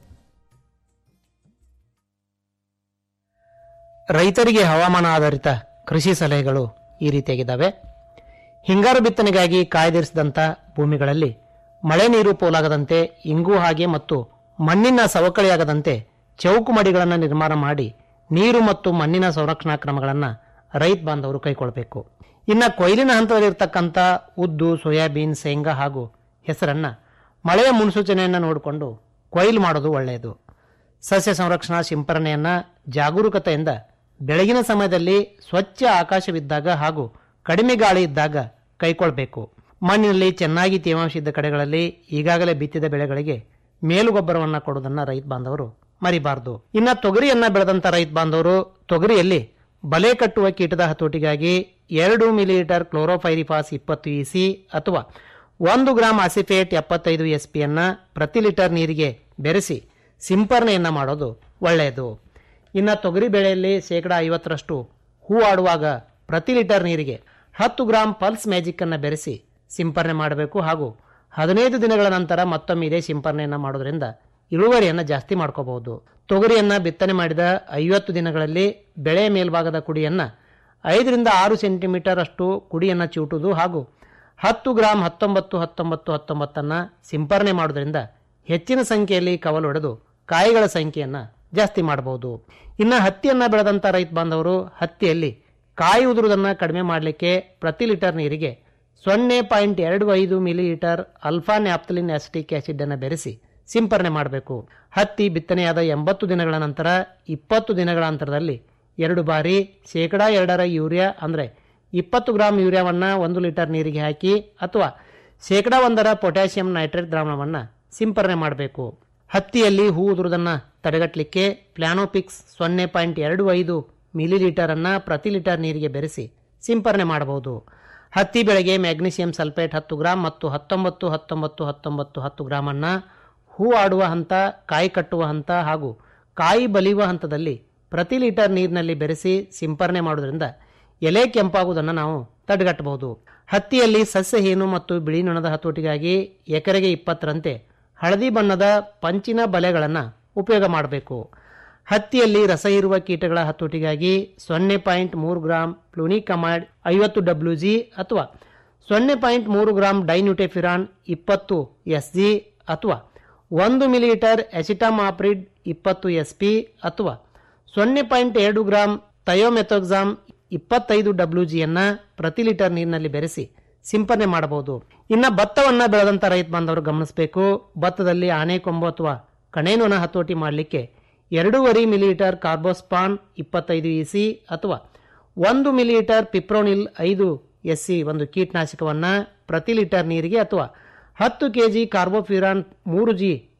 ರೈತರಿಗೆ ಹವಾಮಾನ ಆಧಾರಿತ ಕೃಷಿ ಸಲಹೆಗಳು ಈ ರೀತಿಯಾಗಿದ್ದಾವೆ ಹಿಂಗಾರು ಬಿತ್ತನೆಗಾಗಿ ಕಾಯ್ದಿರಿಸಿದಂಥ ಭೂಮಿಗಳಲ್ಲಿ ಮಳೆ ನೀರು ಪೋಲಾಗದಂತೆ ಇಂಗು ಹಾಗೆ ಮತ್ತು ಮಣ್ಣಿನ ಸವಕಳಿಯಾಗದಂತೆ ಚೌಕು ಮಡಿಗಳನ್ನು ನಿರ್ಮಾಣ ಮಾಡಿ ನೀರು ಮತ್ತು ಮಣ್ಣಿನ ಸಂರಕ್ಷಣಾ ಕ್ರಮಗಳನ್ನು ರೈತ ಬಾಂಧವರು ಕೈಗೊಳ್ಳಬೇಕು ಇನ್ನು ಕೊಯ್ಲಿನ ಹಂತದಲ್ಲಿರ್ತಕ್ಕಂಥ ಉದ್ದು ಸೋಯಾಬೀನ್ ಶೇಂಗಾ ಹಾಗೂ ಹೆಸರನ್ನು ಮಳೆಯ ಮುನ್ಸೂಚನೆಯನ್ನು ನೋಡಿಕೊಂಡು ಕೊಯ್ಲು ಮಾಡೋದು ಒಳ್ಳೆಯದು ಸಸ್ಯ ಸಂರಕ್ಷಣಾ ಸಿಂಪರಣೆಯನ್ನು ಜಾಗರೂಕತೆಯಿಂದ ಬೆಳಗಿನ ಸಮಯದಲ್ಲಿ ಸ್ವಚ್ಛ ಆಕಾಶವಿದ್ದಾಗ ಹಾಗೂ ಕಡಿಮೆ ಗಾಳಿ ಇದ್ದಾಗ ಕೈಕೊಳ್ಬೇಕು ಮಣ್ಣಿನಲ್ಲಿ ಚೆನ್ನಾಗಿ ತೇವಾಂಶ ಇದ್ದ ಕಡೆಗಳಲ್ಲಿ ಈಗಾಗಲೇ ಬಿತ್ತಿದ ಬೆಳೆಗಳಿಗೆ ಮೇಲುಗೊಬ್ಬರವನ್ನು ಕೊಡುವುದನ್ನು ರೈತ ಬಾಂಧವರು ಮರಿಬಾರದು ಇನ್ನ ತೊಗರಿಯನ್ನ ಬೆಳೆದಂತ ರೈತ ಬಾಂಧವರು ತೊಗರಿಯಲ್ಲಿ ಬಲೆ ಕಟ್ಟುವ ಕೀಟದ ಹತೋಟಿಗಾಗಿ ಎರಡು ಮಿಲಿಲೀಟರ್ ಕ್ಲೋರೋಫೈರಿಫಾಸ್ ಇಪ್ಪತ್ತು ಇಸಿ ಅಥವಾ ಒಂದು ಗ್ರಾಂ ಆಸಿಫೇಟ್ ಎಪ್ಪತ್ತೈದು ಎಸ್ ಪಿಯನ್ನ ಪ್ರತಿ ಲೀಟರ್ ನೀರಿಗೆ ಬೆರೆಸಿ ಸಿಂಪರಣೆಯನ್ನ ಮಾಡೋದು ಒಳ್ಳೆಯದು ಇನ್ನು ತೊಗರಿ ಬೆಳೆಯಲ್ಲಿ ಶೇಕಡಾ ಐವತ್ತರಷ್ಟು ಹೂ ಆಡುವಾಗ ಪ್ರತಿ ಲೀಟರ್ ನೀರಿಗೆ ಹತ್ತು ಗ್ರಾಂ ಪಲ್ಸ್ ಮ್ಯಾಜಿಕ್ ಅನ್ನು ಬೆರೆಸಿ ಸಿಂಪರಣೆ ಮಾಡಬೇಕು ಹಾಗೂ ಹದಿನೈದು ದಿನಗಳ ನಂತರ ಮತ್ತೊಮ್ಮೆ ಇದೇ ಸಿಂಪರಣೆಯನ್ನು ಮಾಡೋದ್ರಿಂದ ಇಳುವರಿಯನ್ನು ಜಾಸ್ತಿ ಮಾಡ್ಕೋಬಹುದು ತೊಗರಿಯನ್ನ ಬಿತ್ತನೆ ಮಾಡಿದ ಐವತ್ತು ದಿನಗಳಲ್ಲಿ ಬೆಳೆ ಮೇಲ್ಭಾಗದ ಕುಡಿಯನ್ನ ಐದರಿಂದ ಆರು ಸೆಂಟಿಮೀಟರ್ ಅಷ್ಟು ಕುಡಿಯನ್ನು ಚಿವುಟುವುದು ಹಾಗೂ ಹತ್ತು ಗ್ರಾಂ ಹತ್ತೊಂಬತ್ತು ಹತ್ತೊಂಬತ್ತು ಹತ್ತೊಂಬತ್ತನ್ನ ಸಿಂಪರಣೆ ಮಾಡೋದ್ರಿಂದ ಹೆಚ್ಚಿನ ಸಂಖ್ಯೆಯಲ್ಲಿ ಕವಲು ಹೊಡೆದು ಕಾಯಿಗಳ ಸಂಖ್ಯೆಯನ್ನು ಜಾಸ್ತಿ ಮಾಡಬಹುದು ಇನ್ನು ಹತ್ತಿಯನ್ನ ಬೆಳೆದಂಥ ರೈತ ಬಾಂಧವರು ಹತ್ತಿಯಲ್ಲಿ ಕಾಯಿ ಉದುರುವುದನ್ನು ಕಡಿಮೆ ಮಾಡಲಿಕ್ಕೆ ಪ್ರತಿ ಲೀಟರ್ ನೀರಿಗೆ ಸೊನ್ನೆ ಪಾಯಿಂಟ್ ಎರಡು ಐದು millilitre alpha naphthalene acetic acid ಅನ್ನು ಬೆರೆಸಿ ಸಿಂಪರಣೆ ಮಾಡಬೇಕು ಹತ್ತಿ ಬಿತ್ತನೆಯಾದ ಎಂಬತ್ತು ದಿನಗಳ ನಂತರ ಇಪ್ಪತ್ತು ದಿನಗಳ ಅಂತರದಲ್ಲಿ ಎರಡು ಬಾರಿ ಶೇಕಡಾ ಎರಡರ ಯೂರಿಯಾ ಅಂದರೆ ಇಪ್ಪತ್ತು ಗ್ರಾಂ ಯೂರಿಯಾವನ್ನು ಒಂದು ಲೀಟರ್ ನೀರಿಗೆ ಹಾಕಿ ಅಥವಾ ಶೇಕಡಾ ಒಂದರ ಪೊಟ್ಯಾಷಿಯಂ ನೈಟ್ರೇಟ್ ದ್ರಾವಣವನ್ನು ಸಿಂಪರಣೆ ಮಾಡಬೇಕು ಹತ್ತಿಯಲ್ಲಿ ಹೂ ಉದುರುವುದನ್ನು ತಡೆಗಟ್ಟಲಿಕ್ಕೆ ಪ್ಲಾನೋಪಿಕ್ಸ್ ಸೊನ್ನೆ ಪಾಯಿಂಟ್ ಎರಡು ಐದು ಮಿಲಿ ಲೀಟರನ್ನು ಪ್ರತಿ ಲೀಟರ್ ನೀರಿಗೆ ಬೆರೆಸಿ ಸಿಂಪರಣೆ ಮಾಡಬಹುದು ಹತ್ತಿ ಬೆಳೆಗೆ ಮ್ಯಾಗ್ನೀಷಿಯಂ ಸಲ್ಫೇಟ್ ಹತ್ತು ಗ್ರಾಂ ಮತ್ತು ಹತ್ತೊಂಬತ್ತು ಹತ್ತೊಂಬತ್ತು ಹತ್ತೊಂಬತ್ತು ಹತ್ತು ಗ್ರಾಮನ್ನು ಹೂ ಆಡುವ ಹಂತ ಕಾಯಿ ಕಟ್ಟುವ ಹಂತ ಹಾಗೂ ಕಾಯಿ ಬಲಿಯುವ ಹಂತದಲ್ಲಿ ಪ್ರತಿ ಲೀಟರ್ ನೀರಿನಲ್ಲಿ ಬೆರೆಸಿ ಸಿಂಪರಣೆ ಮಾಡೋದ್ರಿಂದ ಎಲೆ ಕೆಂಪಾಗುವುದನ್ನು ನಾವು ತಡೆಗಟ್ಟಬಹುದು ಹತ್ತಿಯಲ್ಲಿ ಸಸ್ಯಹೀನು ಮತ್ತು ಬಿಳಿ ನೊಣದ ಹತೋಟಿಗಾಗಿ ಎಕರೆಗೆ ಇಪ್ಪತ್ತರಂತೆ ಹಳದಿ ಬಣ್ಣದ ಪಂಚಿನ ಬಲೆಗಳನ್ನು ಉಪಯೋಗ ಮಾಡಬೇಕು ಹತ್ತಿಯಲ್ಲಿ ರಸ ಇರುವ ಕೀಟಗಳ ಹತೋಟಿಗಾಗಿ ಸೊನ್ನೆ ಪಾಯಿಂಟ್ ಮೂರು ಗ್ರಾಂ ಪ್ಲೂನಿಕಮಾಡ್ ಐವತ್ತು ಡಬ್ಲ್ಯೂ ಜಿ ಅಥವಾ ಸೊನ್ನೆ ಪಾಯಿಂಟ್ ಮೂರು ಗ್ರಾಂ ಡೈನ್ಯೂಟೆಫಿರಾನ್ ಇಪ್ಪತ್ತು ಎಸ್ ಜಿ ಅಥವಾ ಒಂದು ಮಿಲಿಲೀಟರ್ ಎಸಿಟಾಮಾಪ್ರಿಡ್ ಇಪ್ಪತ್ತು ಎಸ್ ಪಿ ಅಥವಾ ಸೊನ್ನೆ ಪಾಯಿಂಟ್ ಎರಡು ಗ್ರಾಂ ಥಯೋಮೆಥೋಕ್ಸಾಮ್ ಇಪ್ಪತ್ತೈದು ಡಬ್ಲ್ಯೂ ಜಿಯನ್ನು ಪ್ರತಿ ಲೀಟರ್ ನೀರಿನಲ್ಲಿ ಬೆರೆಸಿ ಸಿಂಪರಣೆ ಮಾಡಬಹುದು ಇನ್ನು ಭತ್ತವನ್ನು ಬೆಳೆದಂಥ ರೈತ ಬಾಂಧವರು ಗಮನಿಸಬೇಕು ಭತ್ತದಲ್ಲಿ ಆನೆಕೊಂಬು ಅಥವಾ ಕಣೇನೊಣ ಹತೋಟಿ ಮಾಡಲಿಕ್ಕೆ ಎರಡೂವರೆ ಮಿಲಿಲೀಟರ್ ಕಾರ್ಬೋಸ್ಪಾನ್ ಇಪ್ಪತ್ತೈದು ಇಸಿ ಅಥವಾ ಒಂದು ಮಿಲಿಲೀಟರ್ ಪಿಪ್ರೋನಿಲ್ ಐದು ಎಸ್ ಸಿ ಒಂದು ಕೀಟನಾಶಕವನ್ನು ಪ್ರತಿ ಲೀಟರ್ ನೀರಿಗೆ ಅಥವಾ ಹತ್ತು ಕೆ ಜಿ ಕಾರ್ಬೋಫ್ಯೂರಾನ್ ಮೂರು ಜಿ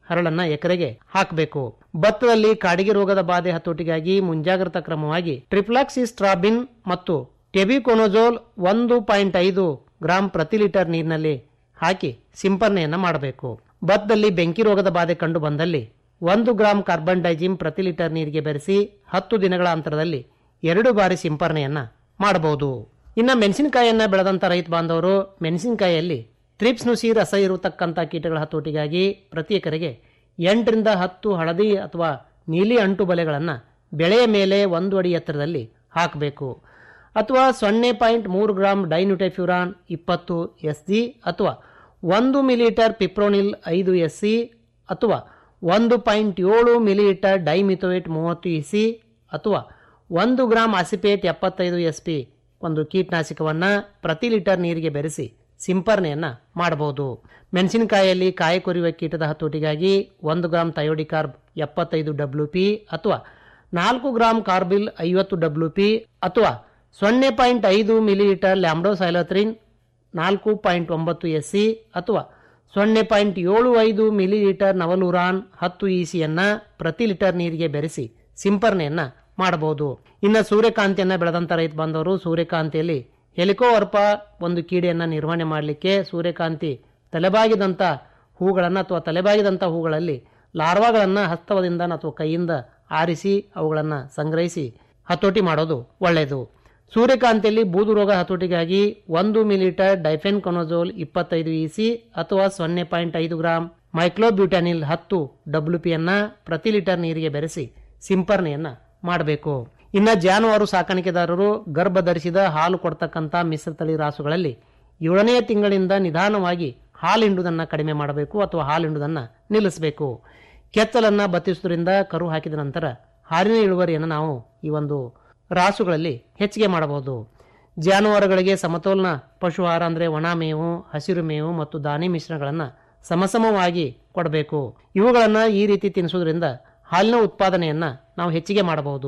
ಹರಳನ್ನ ಎಕರೆಗೆ ಹಾಕಬೇಕು ಭತ್ತದಲ್ಲಿ ಕಾಡಿಗೆ ರೋಗದ ಬಾಧೆ ಹತೋಟಿಗಾಗಿ ಮುಂಜಾಗ್ರತಾ ಕ್ರಮವಾಗಿ ಟ್ರಿಪ್ಲಾಕ್ಸಿಸ್ಟ್ರಾಬಿನ್ ಮತ್ತು ಟೆಬಿಕೊನೋಜೋಲ್ ಒಂದು ಪಾಯಿಂಟ್ ಐದು ಗ್ರಾಂ ಪ್ರತಿ ಲೀಟರ್ ನೀರಿನಲ್ಲಿ ಹಾಕಿ ಸಿಂಪರಣೆಯನ್ನ ಮಾಡಬೇಕು ಭತ್ತದಲ್ಲಿ ಬೆಂಕಿ ರೋಗದ ಬಾಧೆ ಕಂಡು ಬಂದಲ್ಲಿ ಒಂದು ಗ್ರಾಂ ಕಾರ್ಬನ್ ಡೈಜಿಮ್ ಪ್ರತಿ ಲೀಟರ್ ನೀರಿಗೆ ಬೆರೆಸಿ ಹತ್ತು ದಿನಗಳ ಅಂತರದಲ್ಲಿ ಎರಡು ಬಾರಿ ಸಿಂಪರಣೆಯನ್ನ ಮಾಡಬಹುದು ಇನ್ನ ಮೆಣಸಿನಕಾಯಿಯನ್ನ ಬೆಳೆದಂತ ರೈತ ಬಾಂಧವರು ಮೆಣಸಿನಕಾಯಿಯಲ್ಲಿ ತ್ರಿಪ್ಸ್ ನುಸಿ ರಸ ಇರತಕ್ಕಂಥ ಕೀಟಗಳ ಹತೋಟಿಗಾಗಿ ಪ್ರತಿ ಎಕರೆಗೆ ಎಂಟರಿಂದ ಹತ್ತು ಹಳದಿ ಅಥವಾ ನೀಲಿ ಅಂಟು ಬಲೆಗಳನ್ನು ಬೆಳೆಯ ಮೇಲೆ ಒಂದು ಅಡಿ ಎತ್ತರದಲ್ಲಿ ಹಾಕಬೇಕು ಅಥವಾ ಸೊನ್ನೆ ಪಾಯಿಂಟ್ ಮೂರು ಗ್ರಾಂ ಡೈನ್ಯೂಟೆಫ್ಯೂರಾನ್ ಇಪ್ಪತ್ತು ಎಸ್ ಜಿ ಅಥವಾ ಒಂದು ಮಿಲಿಲೀಟರ್ ಪಿಪ್ರೋನಿಲ್ ಐದು ಎಸ್ ಸಿ ಅಥವಾ ಒಂದು ಪಾಯಿಂಟ್ ಏಳು ಮಿಲಿಲೀಟರ್ ಡೈಮಿಥೋಯೇಟ್ ಮೂವತ್ತು ಇ ಸಿ ಅಥವಾ ಒಂದು ಗ್ರಾಂ ಅಸಿಪೇಟ್ ಎಪ್ಪತ್ತೈದು ಎಸ್ ಪಿ ಒಂದು ಕೀಟನಾಶಕವನ್ನು ಪ್ರತಿ ಲೀಟರ್ ನೀರಿಗೆ ಬೆರೆಸಿ ಸಿಂಪರಣೆಯನ್ನ ಮಾಡಬಹುದು ಮೆಣಸಿನಕಾಯಿಯಲ್ಲಿ ಕಾಯಿ ಕೊರಿಯುವ ಕೀಟದ ಹತೋಟಿಗಾಗಿ ಒಂದು ಗ್ರಾಂ ಥಯೋಡಿಕಾರ್ಬ್ ಎಪ್ಪತ್ತೈದು ಡಬ್ಲ್ಯೂ ಪಿ ಅಥವಾ ನಾಲ್ಕು ಗ್ರಾಂ ಕಾರ್ಬಿಲ್ ಐವತ್ತು ಡಬ್ಲ್ಯೂ ಪಿ ಅಥವಾ ಸೊನ್ನೆ ಪಾಯಿಂಟ್ ಐದು ಮಿಲಿಲೀಟರ್ ಲ್ಯಾಂಬ್ಡೋಸೈಲತ್ರಿನ್ ನಾಲ್ಕು ಪಾಯಿಂಟ್ ಒಂಬತ್ತು ಎಸ್ ಸಿ ಅಥವಾ ಸೊನ್ನೆ ಪಾಯಿಂಟ್ ಏಳು ಐದು ಮಿಲಿಲೀಟರ್ ನವಲುರಾನ್ ಹತ್ತು ಇ ಸಿಯನ್ನ ಪ್ರತಿ ಲೀಟರ್ ನೀರಿಗೆ ಬೆರೆಸಿ ಸಿಂಪರಣೆಯನ್ನ ಮಾಡಬಹುದು ಇನ್ನು ಸೂರ್ಯಕಾಂತಿಯನ್ನ ಬೆಳೆದಂತ ರೈತ ಬಾಂಧವರು ಸೂರ್ಯಕಾಂತಿಯಲ್ಲಿ ಹೆಲಿಕೋವರ್ಪ ಒಂದು ಕೀಡೆಯನ್ನ ನಿರ್ವಹಣೆ ಮಾಡಲಿಕ್ಕೆ ಸೂರ್ಯಕಾಂತಿ ತಲೆಬಾಗಿದಂತ ಹೂಗಳನ್ನು ಅಥವಾ ತಲೆಬಾಗಿದಂತ ಹೂಗಳಲ್ಲಿ ಲಾರ್ವಾಗಳನ್ನು ಹಸ್ತವದಿಂದ ಅಥವಾ ಕೈಯಿಂದ ಆರಿಸಿ ಅವುಗಳನ್ನು ಸಂಗ್ರಹಿಸಿ ಹತೋಟಿ ಮಾಡೋದು ಒಳ್ಳೆಯದು ಸೂರ್ಯಕಾಂತಿಯಲ್ಲಿ ಬೂದು ರೋಗ ಹತೋಟಿಗಾಗಿ ಒಂದು ಮಿಲಿಲೀಟರ್ ಡೈಫೆನ್ ಕೊನೋಜೋಲ್ ಇಪ್ಪತ್ತೈದು ಇ ಸಿ ಅಥವಾ ಸೊನ್ನೆ ಪಾಯಿಂಟ್ ಐದು ಗ್ರಾಂ ಮೈಕ್ಲೋಬ್ಯೂಟಾನಿಲ್ ಹತ್ತು ಡಬ್ಲ್ಯೂ ಪಿಯನ್ನ ಪ್ರತಿ ಲೀಟರ್ ನೀರಿಗೆ ಬೆರೆಸಿ ಸಿಂಪರಣೆಯನ್ನ ಮಾಡಬೇಕು ಇನ್ನು ಜಾನುವಾರು ಸಾಕಾಣಿಕೆದಾರರು ಗರ್ಭ ಧರಿಸಿದ ಹಾಲು ಕೊಡ್ತಕ್ಕಂಥ ಮಿಶ್ರತಳಿ ರಾಸುಗಳಲ್ಲಿ ಏಳನೆಯ ತಿಂಗಳಿಂದ ನಿಧಾನವಾಗಿ ಹಾಲು ಹಿಂಡುವುದನ್ನು ಕಡಿಮೆ ಮಾಡಬೇಕು ಅಥವಾ ಹಾಲು ಹಿಂಡುವುದನ್ನು ನಿಲ್ಲಿಸಬೇಕು ಕೆತ್ತಲನ್ನ ಬತ್ತಿಸುವುದರಿಂದ ಕರು ಹಾಕಿದ ನಂತರ ಹಾಲಿನ ಇಳುವರಿಯನ್ನು ನಾವು ಈ ಒಂದು ರಾಸುಗಳಲ್ಲಿ ಹೆಚ್ಚಿಗೆ ಮಾಡಬಹುದು ಜಾನುವಾರುಗಳಿಗೆ ಸಮತೋಲನ ಪಶು ಆಹಾರ ಅಂದರೆ ಒಣ ಮೇವು ಹಸಿರು ಮೇವು ಮತ್ತು ದಾನಿ ಮಿಶ್ರಣಗಳನ್ನು ಸಮಸಮವಾಗಿ ಕೊಡಬೇಕು ಇವುಗಳನ್ನು ಈ ರೀತಿ ತಿನ್ನಿಸೋದ್ರಿಂದ ಹಾಲಿನ ಉತ್ಪಾದನೆಯನ್ನ ನಾವು ಹೆಚ್ಚಿಗೆ ಮಾಡಬಹುದು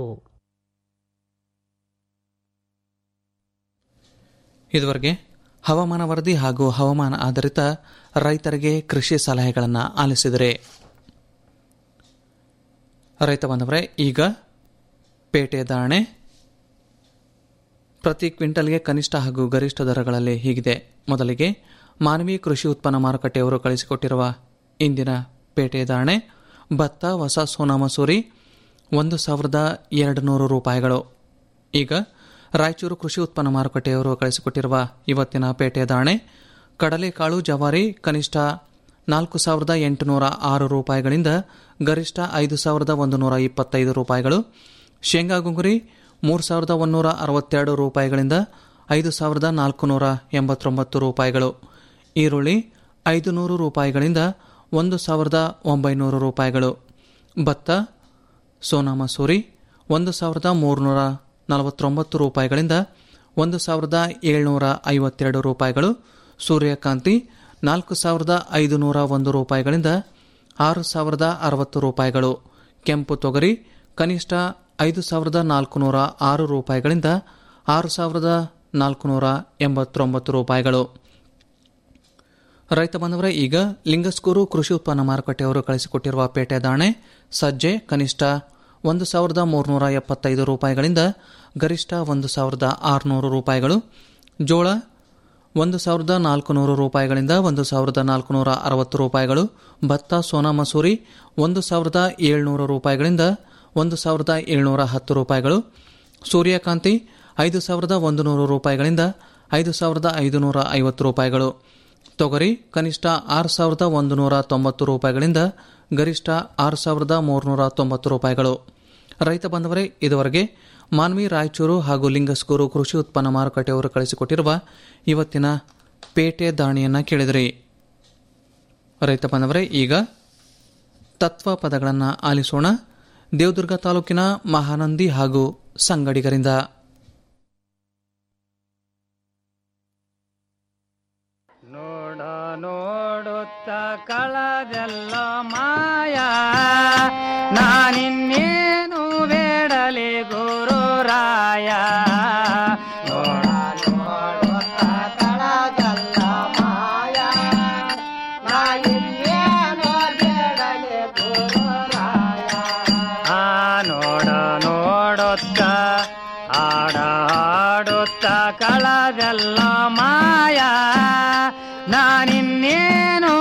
ಇದುವರೆಗೆ ಹವಾಮಾನ ವರದಿ ಹಾಗೂ ಹವಾಮಾನ ಆಧಾರಿತ ರೈತರಿಗೆ ಕೃಷಿ ಸಲಹೆಗಳನ್ನು ಆಲಿಸಿದರೆ ರೈತ ಬಾಂಧವರೇ ಈಗ ಪೇಟೆ ಧಾರಣೆ ಪ್ರತಿ ಕ್ವಿಂಟಲ್ಗೆ ಕನಿಷ್ಠ ಹಾಗೂ ಗರಿಷ್ಠ ದರಗಳಲ್ಲಿ ಹೀಗಿದೆ ಮೊದಲಿಗೆ ಮಾನವಿ ಕೃಷಿ ಉತ್ಪನ್ನ ಮಾರುಕಟ್ಟೆಯವರು ಕಳಿಸಿಕೊಟ್ಟಿರುವ ಇಂದಿನ ಪೇಟೆ ಧಾರಣೆ ಭತ್ತ ಹೊಸ ಸೋನಾ ಮಸೂರಿ ಒಂದು ಸಾವಿರದ ಎರಡು ನೂರು ರೂಪಾಯಿಗಳು ಈಗ ರಾಯಚೂರು ಕೃಷಿ ಉತ್ಪನ್ನ ಮಾರುಕಟ್ಟೆಯವರು ಕಳಿಸಿಕೊಟ್ಟಿರುವ ಇವತ್ತಿನ ಪೇಟೆ ಧಾರಣೆ ಕಡಲೆಕಾಳು ಜವಾರಿ ಕನಿಷ್ಠ ನಾಲ್ಕು ಸಾವಿರದ ಎಂಟುನೂರ ಆರು ರೂಪಾಯಿಗಳಿಂದ ಗರಿಷ್ಠ ಐದು ಸಾವಿರದ ಒಂದು ನೂರ ಇಪ್ಪತ್ತೈದು ರೂಪಾಯಿಗಳು ಶೇಂಗಾ ಗುಂಗುರಿ ಮೂರು ಸಾವಿರದ ಒಂದೂರ ಅರವತ್ತೆರಡು ರೂಪಾಯಿಗಳಿಂದ ಐದು ಸಾವಿರದ ನಾಲ್ಕುನೂರ ಎಂಬತ್ತೊಂಬತ್ತು ರೂಪಾಯಿಗಳು ಈರುಳ್ಳಿ ಐದು ನೂರು ರೂಪಾಯಿಗಳಿಂದ ಒಂದು ಸಾವಿರದ ಒಂಬೈನೂರು ರೂಪಾಯಿಗಳು ಭತ್ತ ಸೋನಾ ಮಸೂರಿ ಒಂದು ಸಾವಿರದ ಮೂರುನೂರ ನಲವತ್ತೊಂಬತ್ತು ರೂಪಾಯಿಗಳಿಂದ ಒಂದು ಸಾವಿರದ ಏಳ್ನೂರ ಐವತ್ತೆರಡು ರೂಪಾಯಿಗಳು ಸೂರ್ಯಕಾಂತಿ ನಾಲ್ಕು ಸಾವಿರದ ಐದುನೂರ ಒಂದು ರೂಪಾಯಿಗಳಿಂದ ಆರು ಸಾವಿರದ ಅರವತ್ತು ರೂಪಾಯಿಗಳು ಕೆಂಪು ತೊಗರಿ ಕನಿಷ್ಠ ಐದು ಸಾವಿರದ ನಾಲ್ಕುನೂರ ಆರು ರೂಪಾಯಿಗಳಿಂದ ಆರು ಸಾವಿರದ ನಾಲ್ಕುನೂರ ಎಂಬತ್ತೊಂಬತ್ತು ರೂಪಾಯಿಗಳು ರೈತ ಬಾಂಧವರೇ ಈಗ ಲಿಂಗಸ್ಕೂರು ಕೃಷಿ ಉತ್ಪನ್ನ ಮಾರುಕಟ್ಟೆಯವರು ಕಳಿಸಿಕೊಟ್ಟಿರುವ ಪೇಟೆ ದಾಣೆ ಸಜ್ಜೆ ಕನಿಷ್ಠ ಒಂದು ಸಾವಿರದ ಮೂರುನೂರ ಎಪ್ಪತ್ತೈದು ರೂಪಾಯಿಗಳಿಂದ ಗರಿಷ್ಠ ಒಂದು ಸಾವಿರದ ಆರುನೂರು ರೂಪಾಯಿಗಳು ಜೋಳ ಒಂದು ಸಾವಿರದ ನಾಲ್ಕುನೂರು ರೂಪಾಯಿಗಳಿಂದ ಒಂದು ಸಾವಿರದ ನಾಲ್ಕುನೂರ ಅರವತ್ತು ರೂಪಾಯಿಗಳು ಭತ್ತ ಸೋನಾ ಮಸೂರಿ ಒಂದು ಸಾವಿರದ ಏಳ್ನೂರು ರೂಪಾಯಿಗಳಿಂದ ಒಂದು ಸಾವಿರದ ಏಳ್ನೂರ ಹತ್ತು ರೂಪಾಯಿಗಳು ಸೂರ್ಯಕಾಂತಿ ಐದು ಸಾವಿರದ ಒಂದು ನೂರು ರೂಪಾಯಿಗಳಿಂದ ಐದು ಸಾವಿರದ ಐದುನೂರ ಐವತ್ತು ರೂಪಾಯಿಗಳು ತೊಗರಿ ಕನಿಷ್ಠ ಆರು ಸಾವಿರದ ಒಂದು ನೂರ ತೊಂಬತ್ತು ರೂಪಾಯಿಗಳಿಂದ ಗರಿಷ್ಠ ಆರು ಸಾವಿರದ ಮೂರುನೂರ ತೊಂಬತ್ತು ರೂಪಾಯಿಗಳು ರೈತ ಬಂದವರೇ ಇದುವರೆಗೆ ಮಾನ್ವಿ ರಾಯಚೂರು ಹಾಗೂ ಲಿಂಗಸ್ಗೂರು ಕೃಷಿ ಉತ್ಪನ್ನ ಮಾರುಕಟ್ಟೆಯವರು ಕಳಿಸಿಕೊಟ್ಟಿರುವ ಇವತ್ತಿನ ಪೇಟೆ ದಾಣಿಯನ್ನು ಕೇಳಿದ್ರಿ ರೈತ ಬಂದವರೇ ಈಗ ತತ್ವ ಪದಗಳನ್ನು ಆಲಿಸೋಣ ದೇವದುರ್ಗ ತಾಲೂಕಿನ ಮಹಾನಂದಿ ಹಾಗೂ ಸಂಗಡಿಗರಿಂದ ನೋಡ ನೋಡುತ್ತ ಕಳದೆಲ್ಲ ಮಾಯ ನಾನಿನ್ನೇನು ಬೇಡಲಿ ಗುರುರಾಯ ನೋಡ ನೋಡುತ್ತ ಕಳದೆಲ್ಲ ಮಾಯ ನಾನಿನ್ನೇನು ಬೇಡಲಿ ನೋಡುತ್ತ ಆಡ ಹಾಡುತ್ತ ಕಳದೆಲ್ಲ ಮಾಯ ನಾನಿನ್ನೇನು